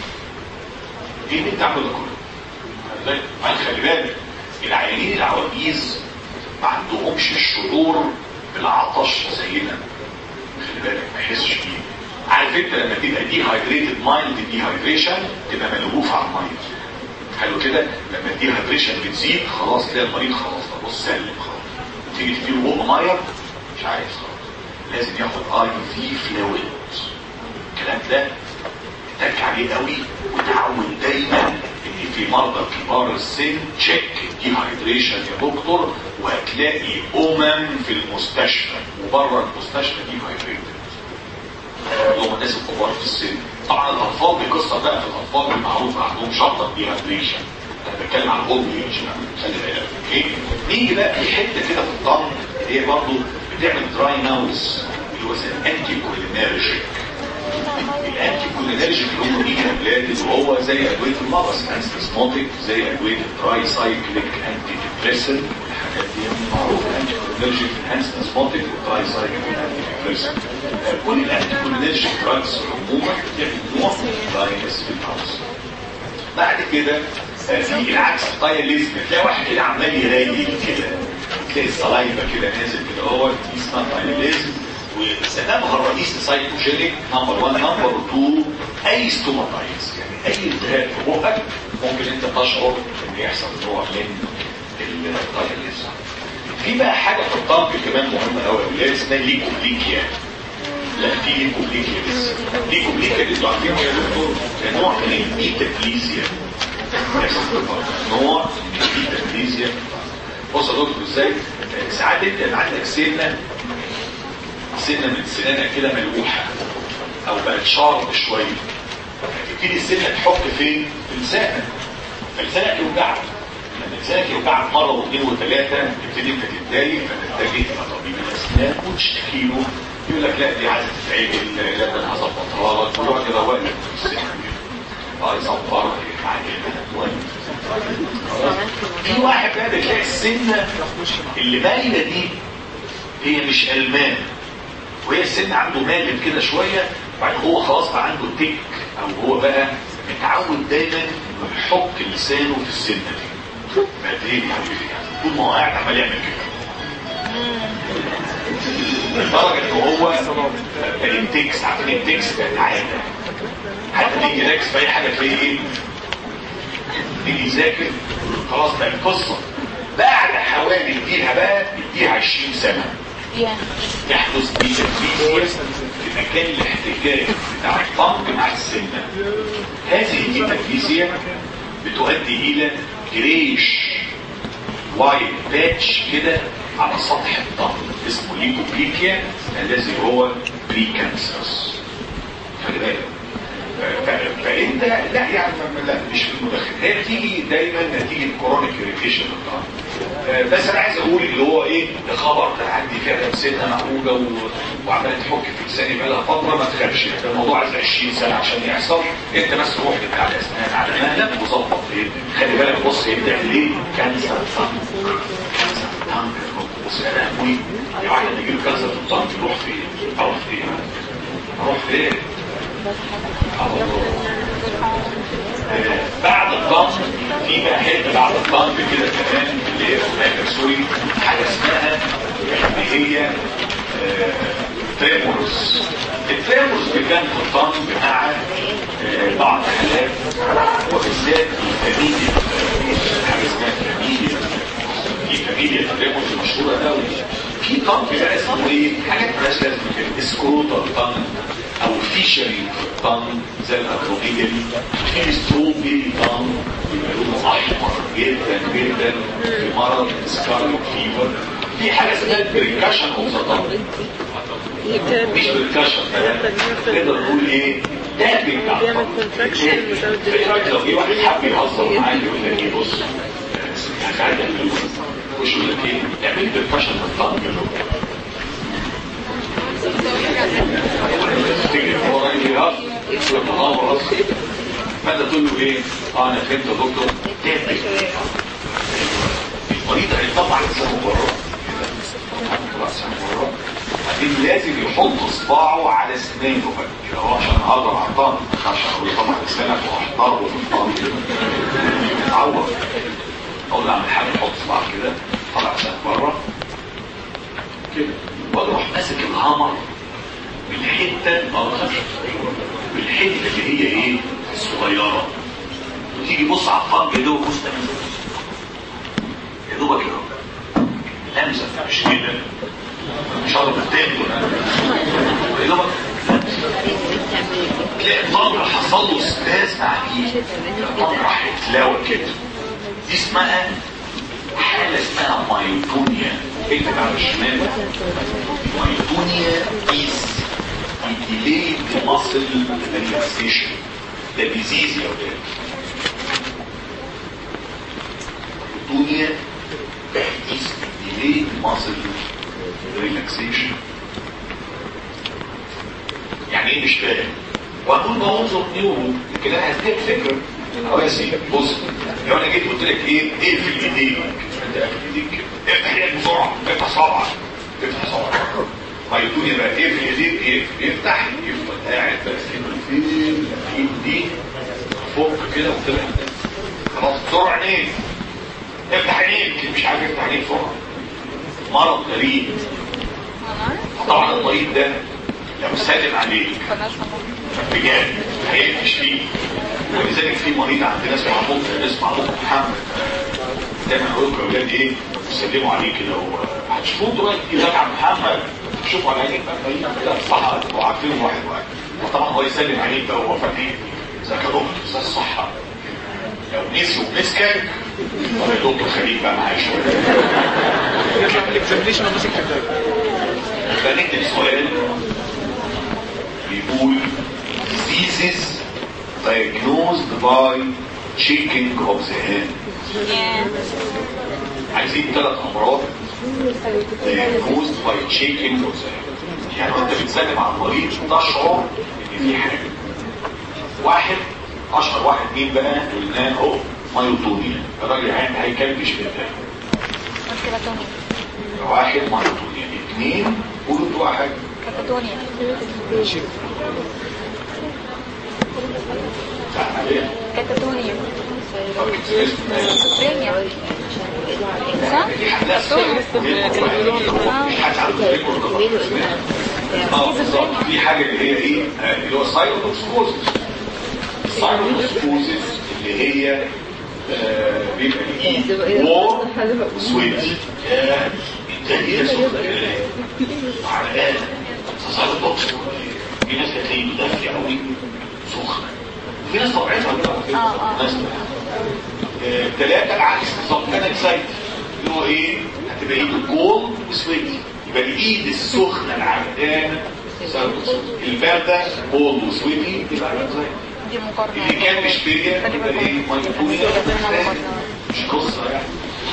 ايه اللي انت عامله ده كله؟ ازاي؟ بعدين خلي بالك العيانين العواجيز ما عندهمش الشعور بالعطش زينا خلي بالك ما يحسش بيه عارف انت لما تبقى دي هايدريتد مايند دي هايدريشن تبقى ملهوف على المايند حلو كده لما الدي هايدريشن بتزيد خلاص تلاقي المريض خلاص ده بص سلم خلاص تيجي تديله بق ميه مش عايز خلاص لازم ياخد اي في فلويد الكلام ده اتك عليه قوي وتعود دايما ان في مرضى كبار السن تشيك دي هايدريشن يا دكتور وهتلاقي امم في المستشفى وبره المستشفى دي هايدريتد اللي هم الناس الكبار في السن طبعا الاطفال دي قصه بقى في الاطفال المعروف عندهم شرطه دي هايدريشن انا بتكلم عن الاولد ايج خلي بالك اوكي نيجي بقى في حته كده في الطن اللي هي برضه بتعمل دراي ناوز اللي هو زي الانتي كولينيرجيك الانتي كولينيرجيك اللي هم بيجي بلاد وهو زي ادويه المغص انستسموتيك زي ادويه الدراي سايكليك انتي ديبريسنت الحاجات دي معروفه الانتي كولينيرجيك انستسموتيك والدراي سايكليك انتي ديبريسنت كل الانتي كولينيرجيك دراجز عموما بتعمل نوع من الدراينس في الهاوس بعد كده في العكس الطايليزم تلاقي واحد كده عمال يرايل كده تلاقي الصلايبه كده نازل كده هو دي اسمها طايليزم واستخدامها الرئيسي سايكوجينيك نمبر 1 نمبر 2 اي ستوماتايتس يعني اي التهاب في بقك ممكن انت تشعر ان يحصل نوع من الطايليزم في بقى حاجه في الطنب كمان مهمه قوي اللي هي اسمها ليكوبليكيا لا في ليكوبليكيا لسه ليكوبليكيا اللي انتوا عارفينه يا دكتور ده نوع من الميتافليزيا نوع من الميتافليزيا بص يا دكتور ازاي ساعات انت عندك سنه سنه من سنانك كده ملوحه او بقت شارب شويه تبتدي السنه تحك فين؟ في لسانك فلسانك يوجعك لما لسانك يوجعك مره واثنين وثلاثه تبتدي انت تتضايق فتتجه الى طبيب الاسنان وتشتكي له يقول لك لا دي عايزه تتعمل لا ده انا هظبطها لك ويقعد يروق لك في السنه اه يصبرك في واحد بقى بتلاقي السنه اللي باينه دي هي مش المان وهي السن عنده مالب كده شويه وبعدين هو خلاص بقى عنده تك او هو بقى متعود دايما انه يحك لسانه في السنه دي بقى ايه يا حبيبي يعني طول ما هو قاعد عمال يعمل كده لدرجه ان هو الانتكس عارفين الانتكس بقت عاده حتى تيجي راكس في اي حاجه تلاقيه ايه تيجي يذاكر خلاص بقى القصه بعد حوالي اديها بقى اديها 20 سنه يحدث دي تفريز في مكان الاحتكاك بتاع الطنق مع السنه هذه الديتافيزيا بتؤدي الى جريش وايت باتش كده على سطح الطنق اسمه ليكوبليكيا الذي هو بريكانسرس خلي بالك فانت لا يعني لا مش في المدخل هي بتيجي دايما نتيجه كورونيك اريتيشن بس انا عايز اقول اللي هو ايه ده خبر ده عندي فعلا سنه معوجه و... وعماله تحك في لساني بقى لها فتره ما تخافش ده الموضوع عايز 20 سنه عشان يحصل انت بس روح بتاع الاسنان على مهلك وظبط ايه خلي بالك بص هي بتعمل ايه كانسر طنك كانسر طنك بص يا لهوي يا واحد يجي له كانسر في الطنك يروح فين؟ اروح فين؟ اروح فين؟ بعد الضغط في بقى حته بعد الضغط كده كمان اللي هي هناك سوري حاجه اسمها اللي هي تريمورز التريمورز كان في الضغط مع بعض الحالات وبالذات الفاميليا حاجه اسمها فاميليا في فاميليا تريمورز مشهوره قوي في طنق بقى اسمه ايه؟ حاجات مالهاش لازمه كده سكروتال طنق او فيشري طن زي الاكروميجالي في ستروبي طن بيبقى لونه احمر جدا جدا في مرض سكارلت فيفر في حاجه اسمها بريكاشن اوف ذا مش بريكاشن نقدر نقول ايه تابع
بيعمل كونتراكشن
ايه رايك لو في واحد حب يهزر معايا يقول لك ايه بص هساعدك وش يقول لك ايه اعمل لي بالفشل الطن تيجي هو راجل يهرب يقول له اه خلاص فانت تقول له ايه اه انا فهمت يا دكتور تابع المريض هيطلع لسانه بره بعدين لازم يحط صباعه على اسنانه بقى هو عشان اقدر اعطاه عشان اقول له طبعا اسنانك واحضره ومحضره كده اتعور اقول له اعمل حاجه حط صباعك كده طلع لسانك بره كده واروح ماسك الهامر بالحته ما بخافش بالحته اللي هي ايه الصغيره وتيجي بص على الطنج ده وبص يا دوبك كده لمسه مش كده مش هقدر تاكل يا دوبك تلاقي الطنج حصل له استاذ عجيب الطنج راح يتلاوى كده دي اسمها حالة اسمها مايوتونيا اكتب على الشمال مايوتونيا is a delayed muscle relaxation ده disease يا ولاد مايوتونيا is a delayed muscle relaxation يعني ايه مش فاهم وهقول ما انظر نيورو لكن انا هديك فكره اهو يا سيدي بص لو انا جيت قلت لك ايه اقفل ايديك انت اقفل ايديك كده افتح ايدك بسرعه افتح صبعك افتح صبعك هيقول لي بقى اقفل ايديك يقفل يفتح يفضل قاعد بس كده فين الايد دي فك كده وطلع خلاص بسرعه عينيك افتح عينيك مش عارف يفتح عينيك بسرعه مرض غريب طبعا المريض ده لو سلم عليك بجد هيقفش فيه ولذلك في مريض عندنا اسمه عمود اسمه عمود محمد دايما اقول لكم يا اولاد ايه سلموا عليه كده هتشوفوه دلوقتي هناك عم محمد شوفوا على عينيك بقى باينه كده الصحه وعارفين واحد واحد وطبعا هو يسلم عليك بقى وهو فاكر ذاك يا دكتور استاذ الصحه لو نسي ومسكك طب يا دكتور خليك بقى معايا شويه
يطلع في الاكزامينيشن وماسك كتاب
فنكتب سؤال بيقول diseases diagnosed by shaking of the hand عايزين ثلاث امراض diagnosed by shaking of the hand يعني وانت بتسلم على المريض تشعر ان في حاجه واحد اشهر واحد مين بقى قلناه اهو مايوتونيا الراجل عين هيكلبش في الدم واحد مايوتونيا اثنين قولوا انتوا واحد
كاتاتونيا كاتاتونيا سوبرينيا صح؟
اه بالظبط في حاجه اللي هي ايه آه، اللي هو سايروتوكسكوزس السايروتوكسكوزس اللي هي آه، بيبقى الايد وور سويتش يا التاني ده سخن عرقان سايروتوكسكوزس في ناس هتلاقيه مدافع قوي سخن في ناس طبيعتها كده
آه، آه.
ناس ثلاثة العكس بالظبط كان اكسايت اللي هو ايه هتبقى ايده جول وسويت يبقى الايد السخنة العرقانة الباردة جول وسويتي يبقى اكسايت
دي مقارنة
اللي كان مش فيا يبقى ايه مايتونيا مش قصة يعني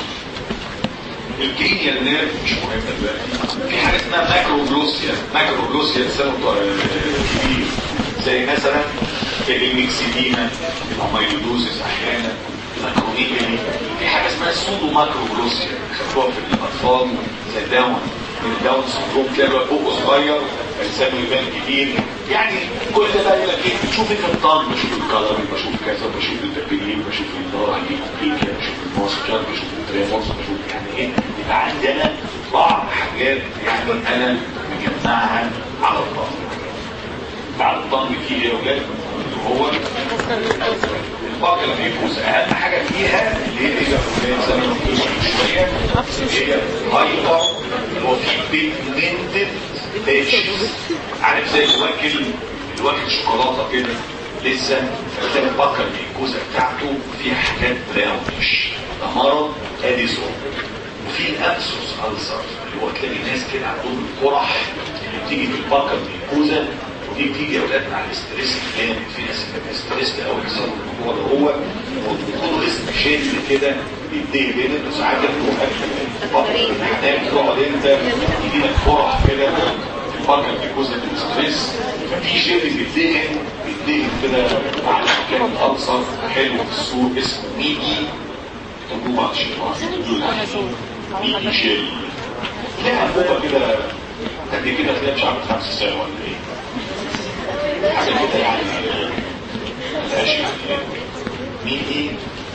الكينيا النيرف مش مهم دلوقتي في حاجة اسمها ماكروجلوسيا ماكروجلوسيا لسبب كبير زي مثلا الميكسيدينا الاميلودوزيس احيانا الماكروميجالي في حاجة اسمها سودو ماكروجلوسيا خدوها في الاطفال زي داون من داون سندروم تلاقي بقى بقه صغير لسانه يبان كبير يعني كل ده بقى يقول لك ايه بتشوف انت الطن بشوف الكلر بشوف كذا بشوف التربيين بشوف الدار الامريكا بشوف الماسكات بشوف التريمورس بشوف يعني ايه يبقى عندي انا بعض حاجات يعني انا مجمعها على الطن على الطن فيه ايه يا ولاد اللي هو الباقي اللي بيفوز اهم حاجه فيها اللي هي ايه يا ولاد زي ما قلت شويه اللي هي هايبر هو في بيجمنتد بيشز عارف زي الواكل الواكل الشوكولاته كده لسه فتلاقي الباقه الميكوزا بتاعته فيها حاجات براونش ده مرض اديسون وفي الابسوس ألسر اللي هو تلاقي ناس كده عندهم القرح اللي بتيجي في الباقه الميكوزا ودي بتيجي يا اولاد مع الاستريس الجامد في ناس بتبقى ستريس قوي بسبب الموضوع ده هو وبيقولوا اسم شد كده بيديه هنا ساعات ياخدوا اكل الحنان تقعد انت يديلك فرح كده في البكر بيكوز الستريس ففي جيل بيدهن بيدهن كده على مكان ألصر حلو في السوق اسمه ميدي تجربة بعد الشيطان ميدي جيل تلاقي أنبوبة كده قد كده تلاقي مش عارف خمس ساعة ولا ايه حاجة كده يعني ملهاش يعني ميدي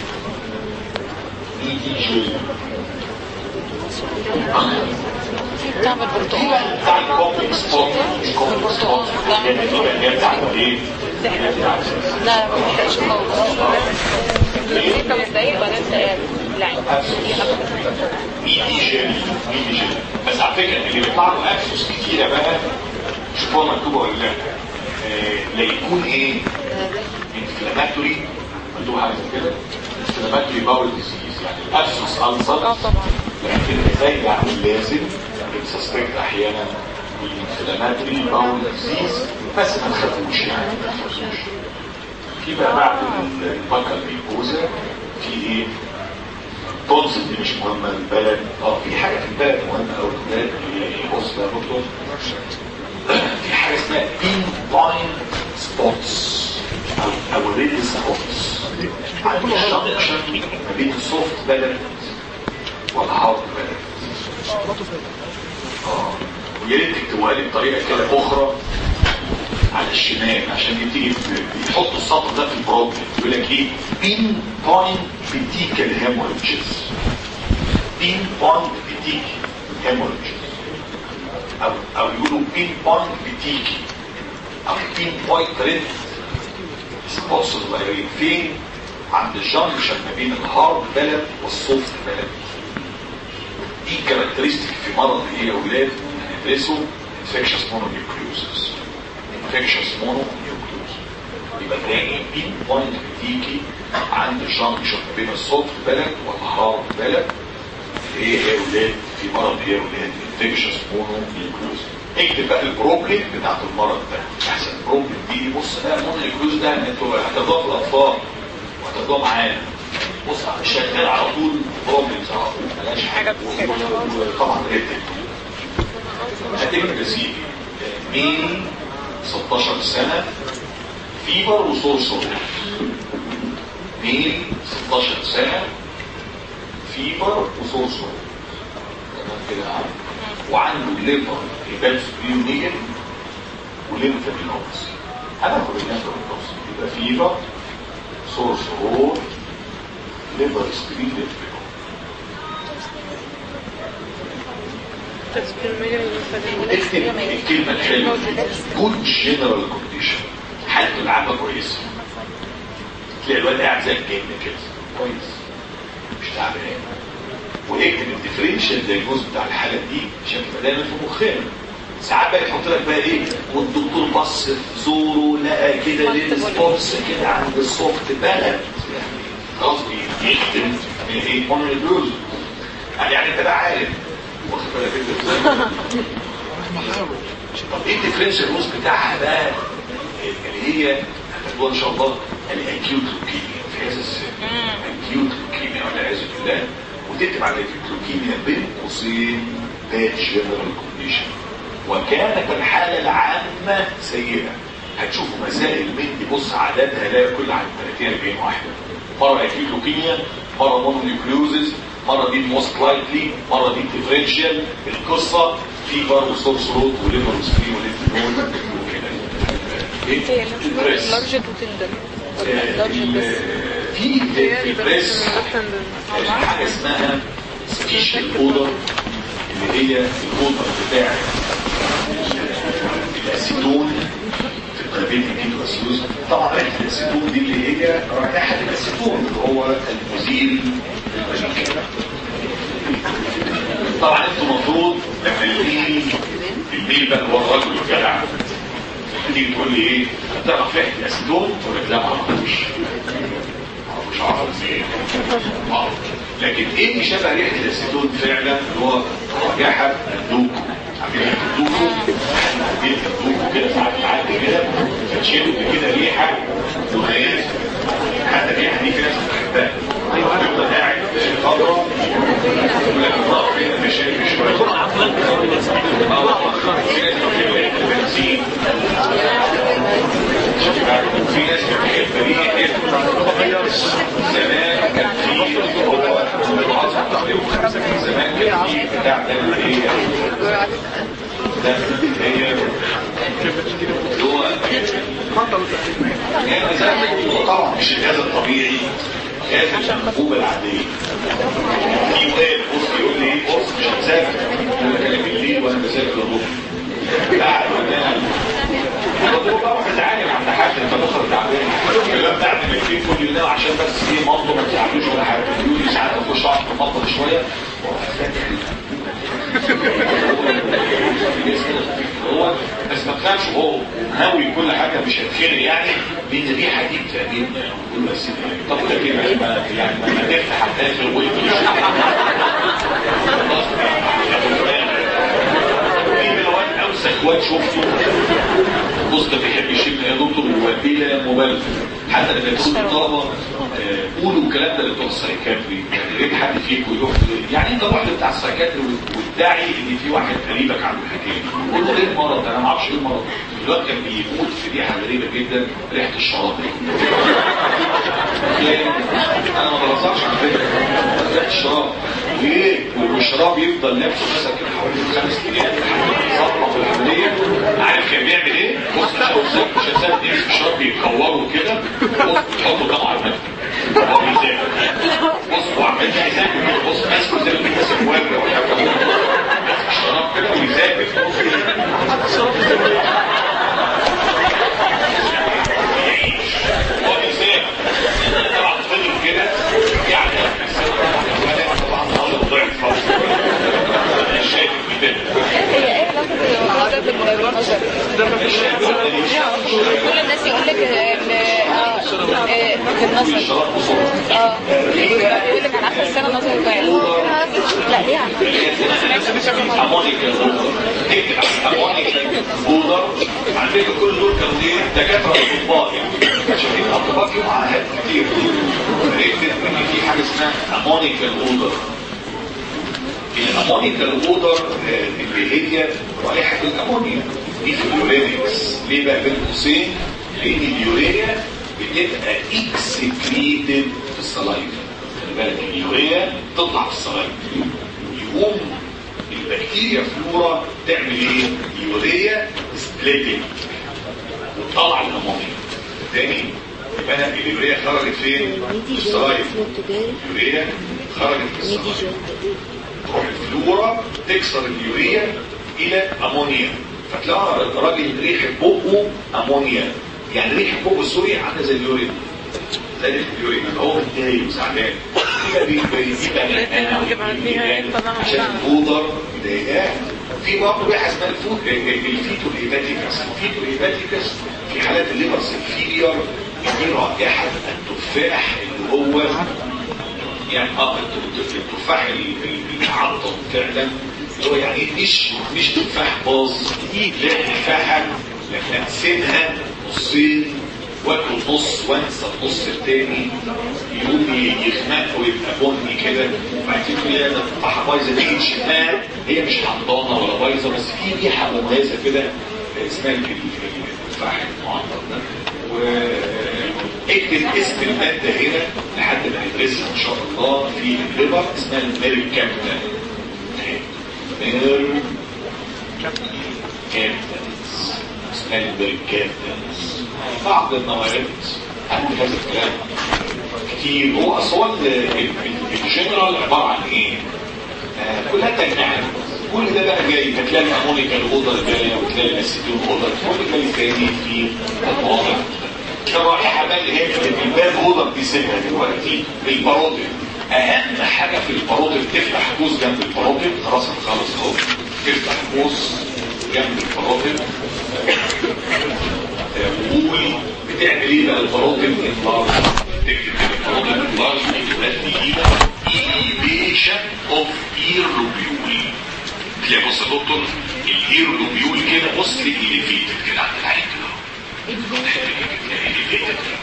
ميدي جيل
بتعمل برتقال
بتاع الكومبلكس سبوت مش كومبلكس سبوت يعني هي بتاعت ايه؟
لا لا ما بحتاجش خالص ست خمس دقايق وبعدين تقال العين
ميدي جيل ميدي جيل بس على فكره اللي بيطلع له اكسس كتيره بقى شوفوها مكتوبه ولا لا آه، لا يكون ايه انفلاماتوري مكتوب حاجه زي كده انفلاماتوري باول ديزيز يعني الاكسس السر
اه طبعا
لكن زي يعني لازم بنسسبكت احيانا الانفلاماتوري باول ديزيز بس ما تخافوش يعني ما تخافوش في بقى بعد البكر ميكوزا في ايه تونسل دي مش مهمه البلد اه في حاجه في البلد مهمه قوي البلد اللي هي ايه بص يا دكتور في حاجه اسمها بين بوينت سبوتس او او ريد سبوتس عند الجنكشن ما بين السوفت بلد والهارد بلد اه ويا ريت تكتبوها لي بطريقه كده اخرى على الشمال عشان يبتدي يحط السطر ده في البروبلم يقول لك ايه بين بوينت بتيكال هيموريدجز بين بوينت بتيك هيموريدجز او او يقولوا بين بوينت بتيكي او بين بوينت ريد سبوتس صغيرين فين عند الجنكشن ما بين الهارد بلد والسوفت بلد دي كاركترستيك في مرض ايه يا اولاد هندرسه انفكشس مونونيوكليوزس انفكشس مونونيوكليوزس يبقى تاني بين بوينت بتيجي عند الجنكشن ما بين السوفت بلد والهارد بلد ايه يا اولاد في مرض ايه يا اولاد انفكشس مونونيوكليوزس اكتب بقى البروبلم بتاعت المرض ده احسن البروبلم دي بص بقى المونونيوكليوز ده انتوا هتاخدوها في الاطفال وهتاخدوها معانا بص شغال على طول بروبلمز على طول ملهاش حاجه طبعا ريتم هتكتب يا سيدي ميل 16 سنه فيبر وصور صور ميل 16 سنه فيبر وصور صور تمام كده عارف وعنده ليفر هيبات سبيونيل وليمفادينوبسي هناخد الليمفادينوبسي يبقى فيبر صور صور ليفر سبيونيل اكتب الكلمة الحلوة جود جنرال كونديشن حالته العامة كويسة تلاقي الواد قاعد زي الجن كده كويس مش تعبان واكتب الديفرنشال دايجنوز بتاع الحالة دي عشان تبقى دايما في مخنا ساعات بقى يحط لك بقى ايه والدكتور بص في زوره لقى كده ليه سبوتس كده عند السوفت بلد يعني خلاص يكتب ايه مونولوجز يعني انت بقى عارف واخد بالك انت ازاي طب ايه الديفرنشال روز بتاعها بقى اللي هي هتاخدوها ان شاء الله الاكيوت لوكيميا في هذا السن اكيوت لوكيميا والعياذ بالله وتكتب على الاكيوت لوكيميا بين قوسين باد جنرال كونديشن وكانت الحاله العامه سيئه هتشوفوا مسائل من دي بص عددها لا يقل عن 30 40 واحده مره اكيوت لوكيميا مره مونونيوكليوزز مرة دي موست لايكلي مرة دي ديفرنشال القصة في برضه سورس رود وليفر سبري وليفر نود وكده
هي لارجت وتندر لارجت بس
في في البريس حاجة اسمها سبيشال اودر اللي هي الاودر بتاع الاسيتون في الدايبيتيك كيتواسيوز طبعا ريحة الاسيتون دي اللي هي رائحة الاسيتون اللي هو المزيل طبعا انتوا المفروض لما الميل الميل بقى هو الرجل الجدع تيجي تقول لي ايه تعرف ريحه الاسيتون تقول لك لا ما اعرفوش مش عارف ازاي لكن ايه اللي شبه ريحه الاسيتون فعلا اللي هو رائحه الدوكو عارفين الدوكو بيت الدوكو كده ساعات تعدي كده فتشم كده ريحه مميزه حتى الريحه دي في ناس بتحبها تفضل قاعد اه لك الضغط هنا مشاكل شويه في ناس بتحب دي زمان كان في زمان كان في بتاع ده اللي هي ده اللي هي اللي هو يعني زي طبعا مش الجهاز الطبيعي جهاز الانبوبه العاديه في واد بص يقول لي ايه بص مش هتذاكر انا كان بالليل وانا بذاكر الظهر قاعد وانا الدكتور بقى واحد عالم عند حد انت بكره تعبان الكلام ده عند البيت كل يوم عشان بس ايه مطلب ما تزعلوش ولا حاجه يقول لي ساعات اخش اقعد في المطبخ شويه هو بس ما تخافش هو هاوي كل حاجه مش هتخنق يعني لان الريحه دي بتعجبني كل بس طب ولا كده يعني ما تفتح الداخل ويقفل في بلوان اوسخ واد شفته بص ده بيحب يشم يا دكتور وبلا مبالغه حتى لما يكون الطلبه آه، قولوا الكلام ده لبتوع السايكاتري يعني ليه حد فيكم يروح يعني انت رحت بتاع السايكاتري وادعي ان في واحد قريبك عنده الحكايه دي قول له ايه المرض ده انا ما اعرفش ايه المرض الواد كان بيموت في ريحه غريبه جدا ريحه الشراب ليه؟ انا ما بهزرش على فكره ريحه الشراب ليه؟ والشراب يفضل نفسه مثلا كده حوالي خمس ايام صدمه في العمليه عارف كان بيعمل ايه؟ بص مش هتصدق مش هتصدق يمسك الشراب بيكوره كده بص يحطه طبعا على المكتب هو بيذاكر بص هو عمال يذاكر كده بص ماسكه زي اللي ماسك ورقه ولا حاجه ماسك الشراب كده ويذاكر يعيش هو بيذاكر طبعا فضل كده يعني طبعا طالب ضعف خالص انا شايف كده
هي ايه علاقة الموضوع ده بالبشر؟ كل الناس يقول لك ان اه آه، بالنظر
الشراب بصوره
اه يقول لك على اخر السنه نظر ضايع لا ليه
هارمونيكال تكتب هارمونيكال بودر على فكره كل دول كانوا ايه دكاتره اطباء يعني عشان يبقى اطباء فيهم عاهات كتير اكتب ان في حاجه اسمها هارمونيكال بودر الامونيكال بودر اللي هي رائحه الامونيا دي في اليورينكس ليه بقى بين قوسين لان اليوريا بتبقى اكسكريتد في الصلايف خلي بالك اليوريا تطلع في الصلايف يقوم البكتيريا فلورا تعمل ايه؟ يوريا سبليتنج وتطلع الامونيا تاني يبقى انا اليوريا خرجت فين؟ في الصلايف اليوريا خرجت في الصلايف تروح الفلورا تكسر اليوريا الى امونيا فتلاقي الراجل ريحه بقه امونيا يعني ريحه بقه سوري عامله زي اليوريا زي ريحه اليوريا هو متضايق وزعلان يبقى بيبقى نعناع عشان البودر مضايقاه في برضه ريحه اسمها الفوت الفيتو هيباتيكس الفيتو هيباتيكس في حالات الليفر سيلفيلير دي رائحه التفاح اللي هو يعني اه التفاح المعطل فعلا اللي هو يعني مش مش تفاح باظ لا تفاحه لكن اقسمها نصين واكل نص وانسى النص التاني يقوم يخنق ويبقى بني كده وبعدين تقول يا ده التفاحه بايظه تيجي تشمها هي مش حمضانه ولا بايظه بس في ريحه مميزه كده اسمها التفاح المعطل ده واكتب اسم المادة هنا لحد ما ندرسها ان شاء الله في الليبر اسمها الميركابتن مير كابتنز اسمها الميركابتنز بعض الموارد عند هذا الكلام كتير هو اصلا الجنرال عبارة عن ايه؟ آه كلها تجمعات كل ده بقى جاي هتلاقي الامونيكا الاوضه جايه وتلاقي الاسيتون اوضه كل ده جاي في المواضع الرائحه بقى اللي هي في الباب اوضه بيسيبها دلوقتي الباروتين اهم حاجه في الباروتين تفتح قوس جنب الباروتين خلاص خالص اهو تفتح قوس جنب الباروتين وقول بتعمل ايه بقى الباروتين انلارج تكتب الباروتين انلارج تؤدي الى elevation of ear lobule تلاقي بص يا دكتور الاير لوبيول كده بص لي اليفيتد كده عند العين كده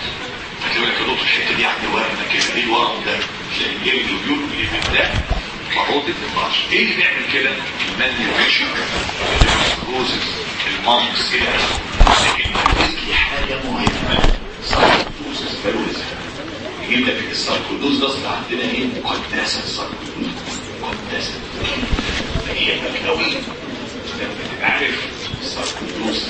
هتقول لك يا دكتور الحته دي عند ورمه كده ايه الورم ده؟ تلاقي الاير لوبيول اليفيتد ده فروتد البرش ايه اللي بيعمل كده؟ المالنيوتريشن السكروزس المامس كده لكن في حاجه مهمه ساركوزس فالوزا يجيب لك الساركودوز ده اصلا عندنا ايه مقدسه الساركودوز مقدسه هي قوي لما تبقى عارف الساركودوز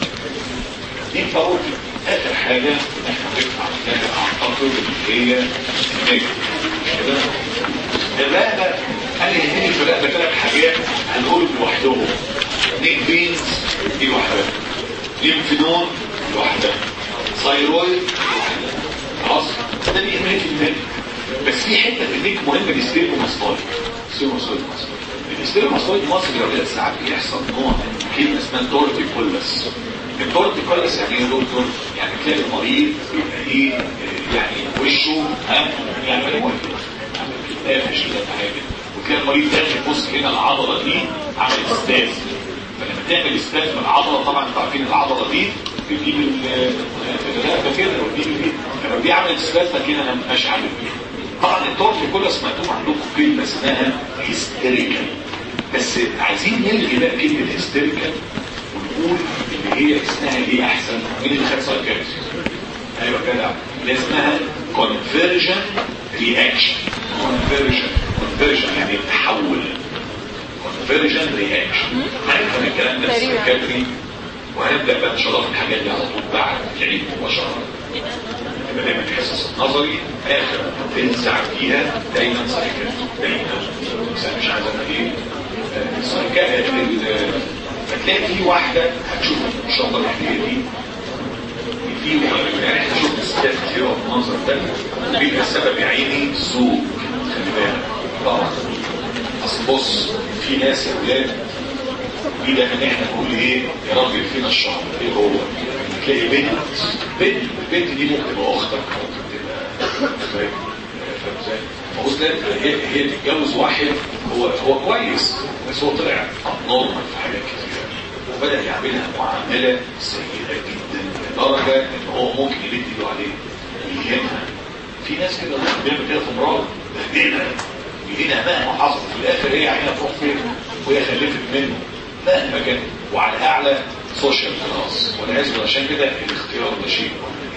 دي فوق اخر حاجه احنا بنطلع منها اعتقد اللي هي النجم كده الرقبه انا يهمني في الرقبه ثلاث حاجات هنقول لوحدهم نيك بينز دي لوحدها ليمفنون لوحدها ثايرويد لوحدها خلاص ده اللي يهمني في النجم بس في حته في النجم مهمه الاستيرموماستويد الاستيرموماستويد مصر الاستيرموماستويد مصر لو ساعات بيحصل نوع من كلمه اسمها تورتيكولس التورتيكولس يعني ايه يا دكتور؟ يعني تلاقي المريض يبقى ايه يعني وشه ها يعني هو قافش كده حاجه وتلاقي المريض داخل بص هنا العضله دي عملت استاذ فلما تعمل استاذ من العضله طبعا انتوا عارفين العضله دي بتجيب الرقبه كده وتجيب دي فلو دي عملت استاذ كده انا مش عامل كده طبعا التورتيكولس مكتوب عندكم كلمه اسمها هيستيريكال بس عايزين نلغي بقى كلمه هيستيريكال ونقول اللي هي اسمها ايه احسن مين اللي خد سايكاتري ايوه كده اللي اسمها conversion reaction conversion conversion يعني تحول conversion reaction هنفهم الكلام ده في السايكاتري وهنبدا بقى ان شاء الله في الحاجات دي على طول بعد العيد مباشره يبقى دايما الحصص النظري اخر تنزع فيها دايما سايكاتري دايما بس انا مش عايز ابقى ايه سايكاتري فتلاقي في واحدة هتشوف ان شاء الله الحكاية دي في يعني احنا شفنا ستات كتير في المنظر ده بيبقى السبب يا عيني سوء خلي بالك طبعا اصل بص في ناس يا ولاد في دايما احنا نقول ايه يا راجل فينا الشهر ايه هو تلاقي بنت بنت البنت دي ممكن تبقى اختك ممكن تبقى فاهم ازاي؟ بص هي هي تتجوز واحد هو هو كويس بس هو طلع نورمال في حاجات كتير وبدأ يعملها معاملة سيئة جدا لدرجة ان هو ممكن يمد ايده عليه ويهمها في ناس كده ممكن بيعمل كده في مراته بهدلها يهينها مهما حصل في الاخر هي عينها تروح فين وهي خلفت منه مهما كان وعلى اعلى سوشيال كلاس ولازم عشان كده الاختيار ده شيء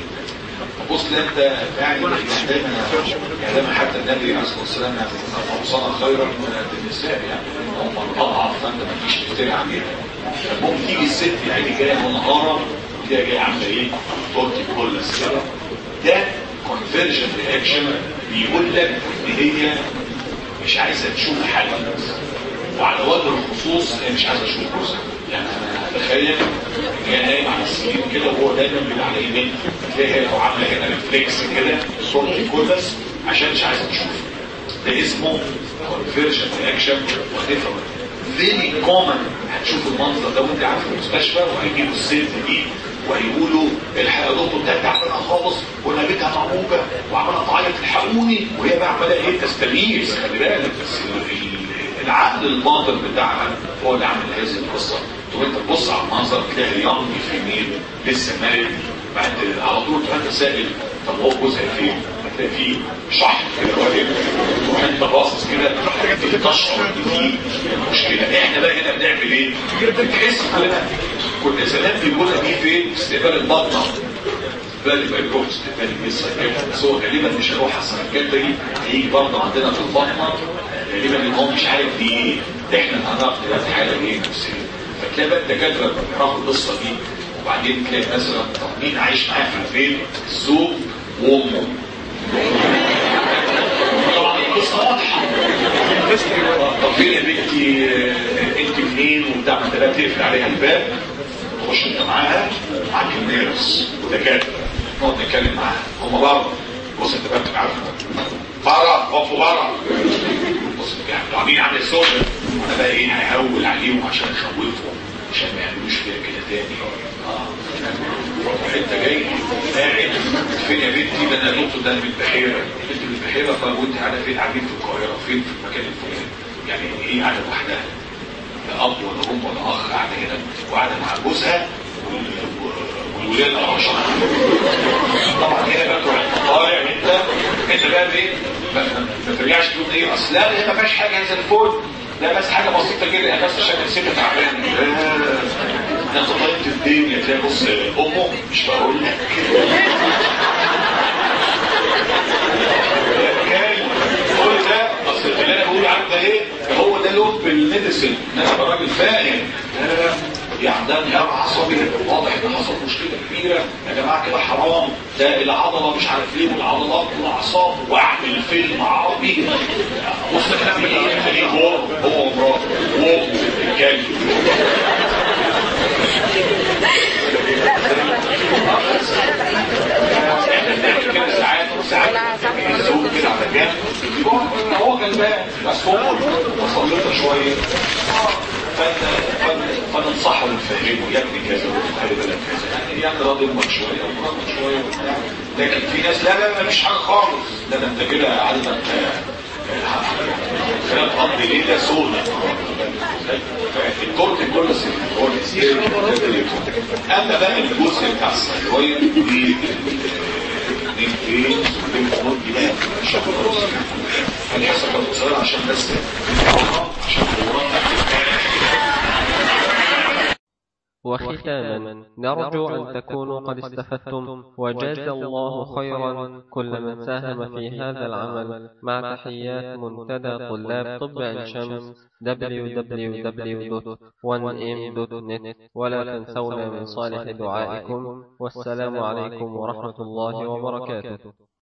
بص انت يعني دايما يعني دايما حتى النبي عليه الصلاه والسلام يعني اوصانا خيرا من النساء يعني هم الاضعف فانت ما تجيش تفتري عليها ممكن تيجي الست يعني جايه منهاره وتلاقيها جايه عامله ايه؟ تورتي كل كده ده كونفرجن رياكشن بيقول لك ان هي مش عايزه تشوف حاجه وعلى وجه الخصوص هي مش عايزه تشوف جوزها يعني انا اتخيل ان هي نايم على السرير كده وهو دايما بيبقى على يمين تلاقي هي عامله هنا ريفلكس كده صوت كولس عشان مش عايزه تشوف ده اسمه كونفرجن رياكشن وهتفهم فيري كومن هتشوف المنظر ده وانت قاعد في المستشفى وهيجيبوا الست دي وهيقولوا الحق يا دكتور ده تعبانه خالص وانا بيتها معوجه وعماله تعيط الحقوني وهي بقى عماله ايه تستغيث خلي بالك بس العقل الباطن بتاعها هو اللي عامل هذه القصه تقول انت تبص على المنظر تلاقي يوم في ميل لسه مارد بعد على طول تبقى انت سائل طب هو جوزها فين؟ هتلاقي فيه شحن كده وادي وانت باصص كده تشعر ان في مشكله احنا بقى هنا بنعمل ايه؟ بنحس كلنا كنا زمان بيقولنا دي فين؟ في استقبال البطنه بالي بقى يروح استقبال الجسم بس هو غالبا مش هيروح على السنكات دي هيجي برضه عندنا في البطنه غالبا ان هو مش عارف دي ايه احنا هنعرف دلوقتي حاله ايه نفسيه فتلاقي بقى الدكاتره بيعرفوا القصه دي وبعدين تلاقي مثلا طب مين عايش معاه في البيت الزوج وامه طبعا القصه واضحه طب فين يا بنتي انت منين وبتاع ما انت تقفل عليها الباب تخش انت معاها معاك النيرس ودكاتره نقعد نتكلم معاها هم بره بص انت بقى بتبقى عارف بره اقفوا بره بص يعني عاملين عامل السوق انا بقى ايه ههول عليهم عشان اخوفهم عشان ما يعملوش فيها كده تاني اه انت جاي قاعد فين يا بنتي ده انا دكتور ده انا من البحيره انت من البحيره طب وانت قاعده فين قاعدين في القاهره فين في المكان الفلاني يعني ايه قاعده لوحدها لا اب ولا ام ولا اخ قاعده هنا وقاعده مع جوزها والولاد العشرة طبعا هنا بقى تروح طالع انت انت بقى ايه ما ترجعش تقول ايه اصل لا هي ما فيهاش حاجه زي الفل لا بس حاجه بسيطه كده يعني بس عشان الست تعبان ده طلعت الدنيا تلاقي بص امه مش بقول لك كان كل ده اصل اللي انا بقول عنه ده ايه هو ده لون بالميديسن ان انا راجل فاهم آه، دي عندها انهيار عصبي واضح ان حصل مشكله كبيره يا جماعه كده حرام ده العضله مش عارف ايه والعضلات والاعصاب واعمل فيلم عربي بص الكلام اللي خليه هو هو ومراته هو الكلب احنا بنعمل كده ساعات ساعات يزود كده على جنب هو- هو غلبان بس هو وصلته شويه فن- فن- فننصحه ونفهمه يا ابني كذا وخلي بالك كذا يعني يعني راضي امك شويه ومراتك شويه وبتاع لكن في ناس لا لا لا مفيش حاجه خالص لا ده انت كده عندك كلام قضي ليله سونا الكورت كله هو اما بقى الجزء بتاع الثيرويد دي الاثنين والليمفنود دي بقى مش هتخلص هنحصل كده قصير عشان بس عشان الدوران
وختاما نرجو أن تكونوا قد استفدتم وجاز الله خيرا كل من ساهم في هذا العمل مع تحيات منتدى طلاب طب عين شمس www.1m.net ولا تنسونا من صالح دعائكم والسلام عليكم ورحمة الله وبركاته